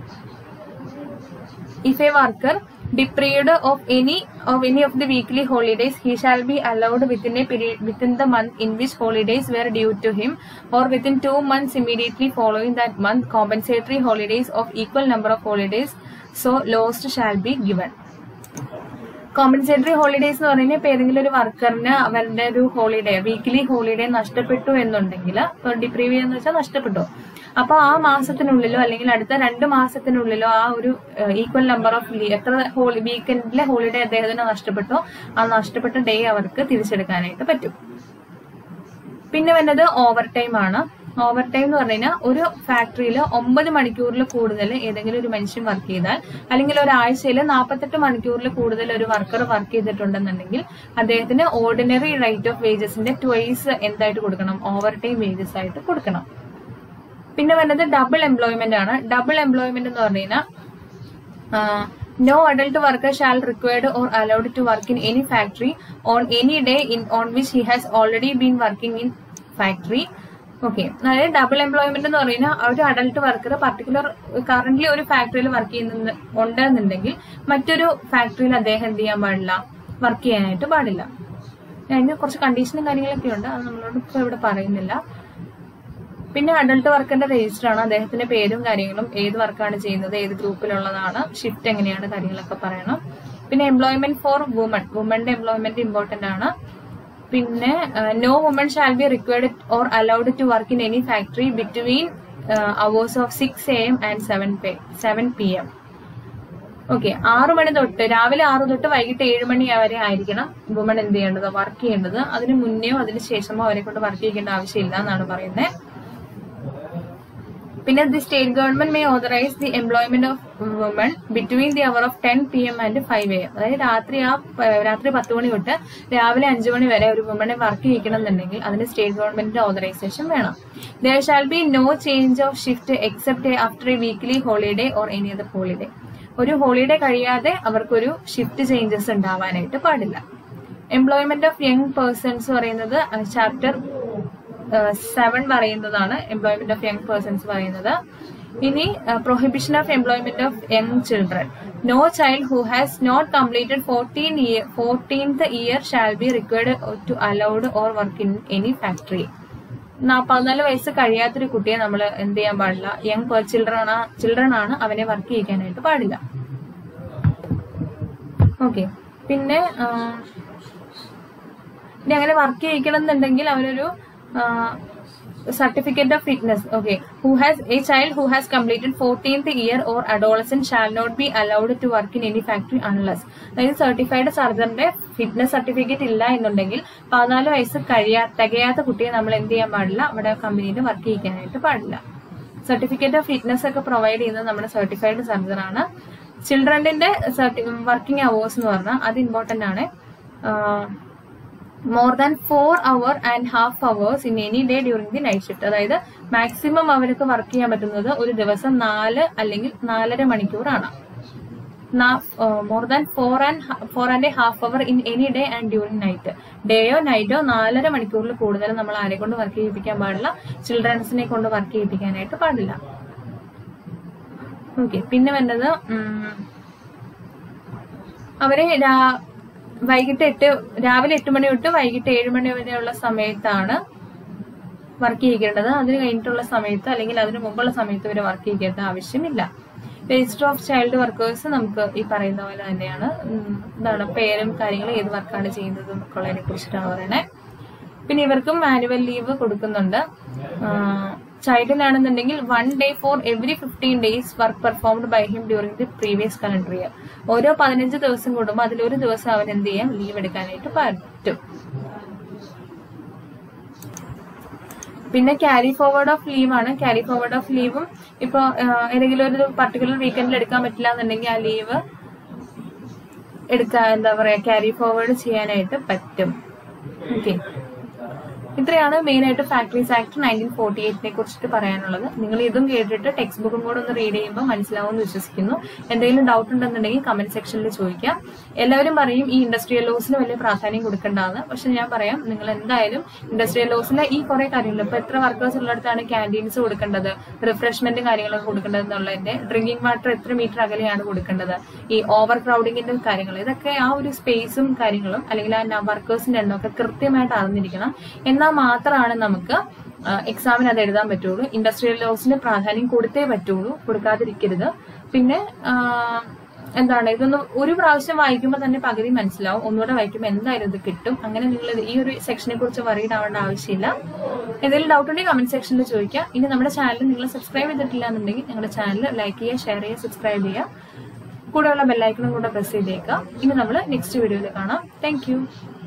if a worker deprived of any of any of the weekly holidays he shall be allowed within a period within the month in which holidays were due to him or within two months immediately following that month compensatory holidays of equal number of holidays so lost shall be given compensatory holidays എന്ന് പറയുന്നത് ഇപ്പൊ ഏതെങ്കിലും ഒരു വർക്കറിന് അവരുടെ ഒരു holiday weekly holiday നഷ്ടപ്പെട്ടു എന്നുണ്ടെങ്കിൽ ഇപ്പൊ ഡിപ്രീവ് ചെയ്യാന്ന് വെച്ചാൽ നഷ്ടപ്പെട്ടു അപ്പൊ ആ മാസത്തിനുള്ളിലോ അല്ലെങ്കിൽ അടുത്ത രണ്ട് മാസത്തിനുള്ളിലോ ആ ഒരു ഈക്വൽ നമ്പർ ഓഫ് ലീവ് എത്ര ഹോളി വീക്കെൻഡിലെ ഹോളിഡേ അദ്ദേഹത്തിന് നഷ്ടപ്പെട്ടോ ആ നഷ്ടപ്പെട്ട ഡേ അവർക്ക് തിരിച്ചെടുക്കാനായിട്ട് പറ്റും പിന്നെ വരുന്നത് ഓവർ ടൈം ആണ് ഓവർ ടൈം എന്ന് പറഞ്ഞു കഴിഞ്ഞാൽ ഒരു ഫാക്ടറിയിൽ ഒമ്പത് മണിക്കൂറിൽ കൂടുതൽ ഏതെങ്കിലും ഒരു മനുഷ്യൻ വർക്ക് ചെയ്താൽ അല്ലെങ്കിൽ ഒരാഴ്ചയിൽ നാൽപ്പത്തെട്ട് മണിക്കൂറിൽ കൂടുതൽ ഒരു വർക്കർ വർക്ക് ചെയ്തിട്ടുണ്ടെന്നുണ്ടെങ്കിൽ അദ്ദേഹത്തിന് ഓർഡിനറി റേറ്റ് ഓഫ് വേജസിന്റെ ട്വൈസ് എന്തായിട്ട് കൊടുക്കണം ഓവർ ടൈം വേജസ് ആയിട്ട് കൊടുക്കണം പിന്നെ വരുന്നത് ഡബിൾ എംപ്ലോയ്മെന്റ് ആണ് ഡബിൾ എംപ്ലോയ്മെന്റ് എന്ന് പറഞ്ഞു കഴിഞ്ഞാൽ no adult worker shall required or allowed to work in any factory on any day in on which he has already been working in factory okay അതായത് double employment എന്ന് പറയുന്നത് ഒരു adult worker particular current ഒരു ഫാക്ടറിയിൽ work ചെയ്യുന്ന ഉണ്ടെന്നുണ്ടെങ്കിൽ മറ്റൊരു ഫാക്ടറിയിൽ അദ്ദേഹം എന്ത് ചെയ്യാൻ പാടില്ല വർക്ക് ചെയ്യാനായിട്ട് പാടില്ല അതിന് കുറച്ച് കണ്ടീഷനും കാര്യങ്ങളൊക്കെ ഉണ്ട് അത് നമ്മളോട് ഇപ്പോൾ ഇവിടെ പറയുന്നില്ല പിന്നെ അഡൾട്ട് വർക്കറിന്റെ രജിസ്റ്റർ ആണ് അദ്ദേഹത്തിന്റെ പേരും കാര്യങ്ങളും ഏത് വർക്കാണ് ചെയ്യുന്നത് ഏത് ഗ്രൂപ്പിലുള്ളതാണ് ഷിഫ്റ്റ് എങ്ങനെയാണ് കാര്യങ്ങളൊക്കെ പറയണം പിന്നെ എംപ്ലോയ്മെന്റ് ഫോർ വുമൺ വുമന്റെ എംപ്ലോയ്മെന്റ് ഇമ്പോർട്ടന്റ് ആണ് പിന്നെ no woman shall be required or allowed to work in any factory between hours of six A M and seven P seven P M okay ആറു മണി തൊട്ട് രാവിലെ ആറു തൊട്ട് വൈകിട്ട് ഏഴ് മണി വരെ ആയിരിക്കണം വുമൺ എന്ത് ചെയ്യേണ്ടത് വർക്ക് ചെയ്യേണ്ടത് അതിന് മുന്നെയോ അതിന് ശേഷമോ അവരെ കൊണ്ട് വർക്ക് ചെയ്യേണ്ട ആവശ്യമില്ല എന്നാണ് പറയുന്നത് പിന്നെ the state government may authorise the employment of woman between the hour of ten P M and five A M അതായത് രാത്രി ആ പ- രാത്രി പത്ത് മണി തൊട്ട് രാവിലെ അഞ്ചു മണി വരെ ഒരു വുമണെ വർക്ക് ചെയ്യിക്കണം എന്നുണ്ടെങ്കിൽ അതിന് സ്റ്റേറ്റ് ഗവൺമെന്റിന്റെ ഓതറൈസേഷൻ വേണം there shall be no change of shift except after a weekly holiday or any other holiday ഒരു ഹോളിഡേ കഴിയാതെ അവർക്കൊരു ഷിഫ്റ്റ് ചേഞ്ചസ് ഉണ്ടാവാനായിട്ട് പാടില്ല എംപ്ലോയ്മെന്റ് ഓഫ് യങ് പേഴ്സൺസ് പറയുന്നത് ചാപ്റ്റർ സെവൻ പറയുന്നതാണ് എംപ്ലോയ്മെന്റ് ഓഫ് യങ് പേഴ്സൺസ് പറയുന്നത് ഇനി prohibition of employment of young children no child who has not completed fourteen year fourteenth year shall be required to allowed or work in any factory പതിനാല് വയസ്സ് കഴിയാത്തൊരു കുട്ടിയെ നമ്മൾ എന്ത് ചെയ്യാൻ പാടില്ല യങ് ചിൽഡ്രൻ ചിൽഡ്രൻ ആണ് അവനെ വർക്ക് ചെയ്യിക്കാനായിട്ട് പാടില്ല ഓക്കെ പിന്നെ ആ, ഇനി അങ്ങനെ വർക്ക് ചെയ്യിക്കണം എന്നുണ്ടെങ്കിൽ അവരൊരു certificate of fitness okay who has a child who has completed 14th year or adolescent shall not be allowed to work in any factory unless അതായത് സർട്ടിഫൈഡ് സർജറിന്റെ ഫിറ്റ്നസ് സർട്ടിഫിക്കറ്റ് ഇല്ല എന്നുണ്ടെങ്കിൽ പതിനാല് വയസ്സ് കഴിയാ തികയാത്ത കുട്ടിയെ നമ്മൾ എന്ത് ചെയ്യാൻ പാടില്ല അവിടെ കമ്പനിയിൽ വർക്ക് ചെയ്യിക്കാനായിട്ട് പാടില്ല സർട്ടിഫിക്കറ്റ് ഓഫ് ഫിറ്റ്നസ് ഒക്കെ പ്രൊവൈഡ് ചെയ്യുന്നത് നമ്മുടെ സർട്ടിഫൈഡ് സർജറാണ് ചിൽഡ്രന്റെ വർക്കിംഗ് അവേഴ്സ് എന്ന് പറഞ്ഞാൽ അത് ഇമ്പോർട്ടന്റ് ആണ് more than four hour and half hours in any day during the night shift അതായത് മാക്സിമം അവർക്ക് വർക്ക് ചെയ്യാൻ പറ്റുന്നത് ഒരു ദിവസം നാല് അല്ലെങ്കിൽ നാലര മണിക്കൂറാണ് more than four and four and a half hour in any day and during night ഡേയോ നൈറ്റോ നാലര മണിക്കൂറിൽ കൂടുതൽ നമ്മൾ ആരെ കൊണ്ട് വർക്ക് ചെയ്യിപ്പിക്കാൻ പാടില്ല ചിൽഡ്രൻസിനെ കൊണ്ട് വർക്ക് ചെയ്യിപ്പിക്കാനായിട്ട് പാടില്ല ഓക്കെ പിന്നെ വരുന്നത് ഉം, അവരെ രാ- വൈകിട്ട് എട്ട് രാവിലെ എട്ട് മണി തൊട്ട് വൈകിട്ട് ഏഴ് മണി വരെയുള്ള സമയത്താണ് വർക്ക് ചെയ്യിക്കേണ്ടത് അതിന് കഴിഞ്ഞിട്ടുള്ള സമയത്ത് അല്ലെങ്കിൽ അതിന് മുമ്പുള്ള സമയത്ത് ഇവരെ വർക്ക് ചെയ്യിക്കേണ്ട ആവശ്യമില്ല രജിസ്റ്റർ ഓഫ് ചൈൽഡ് വർക്കേഴ്സ് നമുക്ക് ഈ പറയുന്ന പോലെ തന്നെയാണ് ഉം, എന്താണ് പേരും കാര്യങ്ങളും ഏത് വർക്കാണ് ചെയ്യുന്നത് എന്നൊക്കെയുള്ളതിനെ കുറിച്ചിട്ടാണ് പറയണേ പിന്നെ ഇവർക്കും മാനുവൽ ലീവ് കൊടുക്കുന്നുണ്ട് ചൈൽഡിനാണെന്നുണ്ടെങ്കിൽ one day for every fifteen days work performed by him during the previous calendar year ഓരോ പതിനഞ്ച് ദിവസം കൂടുമ്പോൾ അതിലൊരു ദിവസം അവൻ എന്ത് ചെയ്യാം ലീവ് എടുക്കാനായിട്ട് പറ്റും പിന്നെ ക്യാരി ഫോർവേഡ് ഓഫ് ലീവ് ആണ് ക്യാരി ഫോർവേഡ് ഓഫ് ലീവും ഇപ്പൊ ഏതെങ്കിലും ഒരു പർട്ടിക്കുലർ വീക്കെൻഡിൽ എടുക്കാൻ പറ്റില്ല എന്നുണ്ടെങ്കിൽ ആ ലീവ് എടുക്കാൻ എന്താ പറയാ ക്യാരി ഫോർവേഡ് ചെയ്യാനായിട്ട് പറ്റും ഓക്കെ ഇത്രയാണ് മെയിൻ ആയിട്ട് ഫാക്ടറീസ് ആക്ട് നയൻറ്റീൻ ഫോർട്ടി എയ്റ്റിനെ കുറിച്ചിട്ട് പറയാനുള്ളത് നിങ്ങൾ ഇതും കേട്ടിട്ട് ടെക്സ്റ്റ് ബുക്കും കൂടെ ഒന്ന് റീഡ് ചെയ്യുമ്പോൾ മനസ്സിലാവുമെന്ന് വിശ്വസിക്കുന്നു എന്തെങ്കിലും ഡൗട്ട് ഉണ്ടെന്നുണ്ടെങ്കിൽ കമന്റ് സെക്ഷനിൽ ചോദിക്കാം എല്ലാവരും പറയും ഈ ഇൻഡസ്ട്രിയൽ ലോസിന് വലിയ പ്രാധാന്യം കൊടുക്കേണ്ടതാണ് പക്ഷെ ഞാൻ പറയാം നിങ്ങൾ എന്തായാലും ഇൻഡസ്ട്രിയൽ ലോസിലെ ഈ കുറെ കാര്യങ്ങൾ ഇപ്പൊ എത്ര വർക്കേഴ്സ് ഉള്ളിടത്താണ് ക്യാൻറ്റീൻസ് കൊടുക്കേണ്ടത് റിഫ്രഷ്മെന്റും കാര്യങ്ങളൊക്കെ കൊടുക്കേണ്ടത് എന്നുള്ളതിന്റെ ഡ്രിങ്കിങ് വാട്ടർ എത്ര മീറ്റർ അകലെയാണ് കൊടുക്കേണ്ടത് ഈ ഓവർ ക്രൗഡിങ്ങിന്റെ കാര്യങ്ങൾ ഇതൊക്കെ ആ ഒരു സ്പേസും കാര്യങ്ങളും അല്ലെങ്കിൽ ആ വർക്കേഴ്സിന്റെ എണ്ണമൊക്കെ കൃത്യമായിട്ട് അറിഞ്ഞിരിക്കണം എന്നാൽ മാത്രമാണ് നമുക്ക് എക്സാമിന് അത് എഴുതാൻ പറ്റുള്ളൂ ഇൻഡസ്ട്രിയൽ ലോസിന് പ്രാധാന്യം കൊടുത്തേ പറ്റുള്ളൂ കൊടുക്കാതിരിക്കരുത് പിന്നെ ആ, എന്താണ് ഇതൊന്ന് ഒരു പ്രാവശ്യം വായിക്കുമ്പോൾ തന്നെ പകുതി മനസ്സിലാവും ഒന്നുകൂടെ വായിക്കുമ്പോൾ എന്തായാലും ഇത് കിട്ടും അങ്ങനെ നിങ്ങൾ ഈ ഒരു സെക്ഷനെ കുറിച്ച് വറീഡ് ആവേണ്ട ആവശ്യമില്ല എന്തെങ്കിലും ഡൗട്ട് ഉണ്ടെങ്കിൽ കമന്റ് സെക്ഷനിൽ ചോദിക്കുക ഇനി നമ്മുടെ ചാനൽ നിങ്ങൾ സബ്സ്ക്രൈബ് ചെയ്തിട്ടില്ല എന്നുണ്ടെങ്കിൽ ഞങ്ങളുടെ ചാനൽ ലൈക്ക് ചെയ്യുക ഷെയർ ചെയ്യുക സബ്സ്ക്രൈബ് ചെയ്യുക കൂടെയുള്ള ബെല്ലൈക്കണും കൂടെ പ്രസ് ചെയ്തേക്കുക ഇനി നമ്മൾ നെക്സ്റ്റ് വീഡിയോയിൽ കാണാം താങ്ക്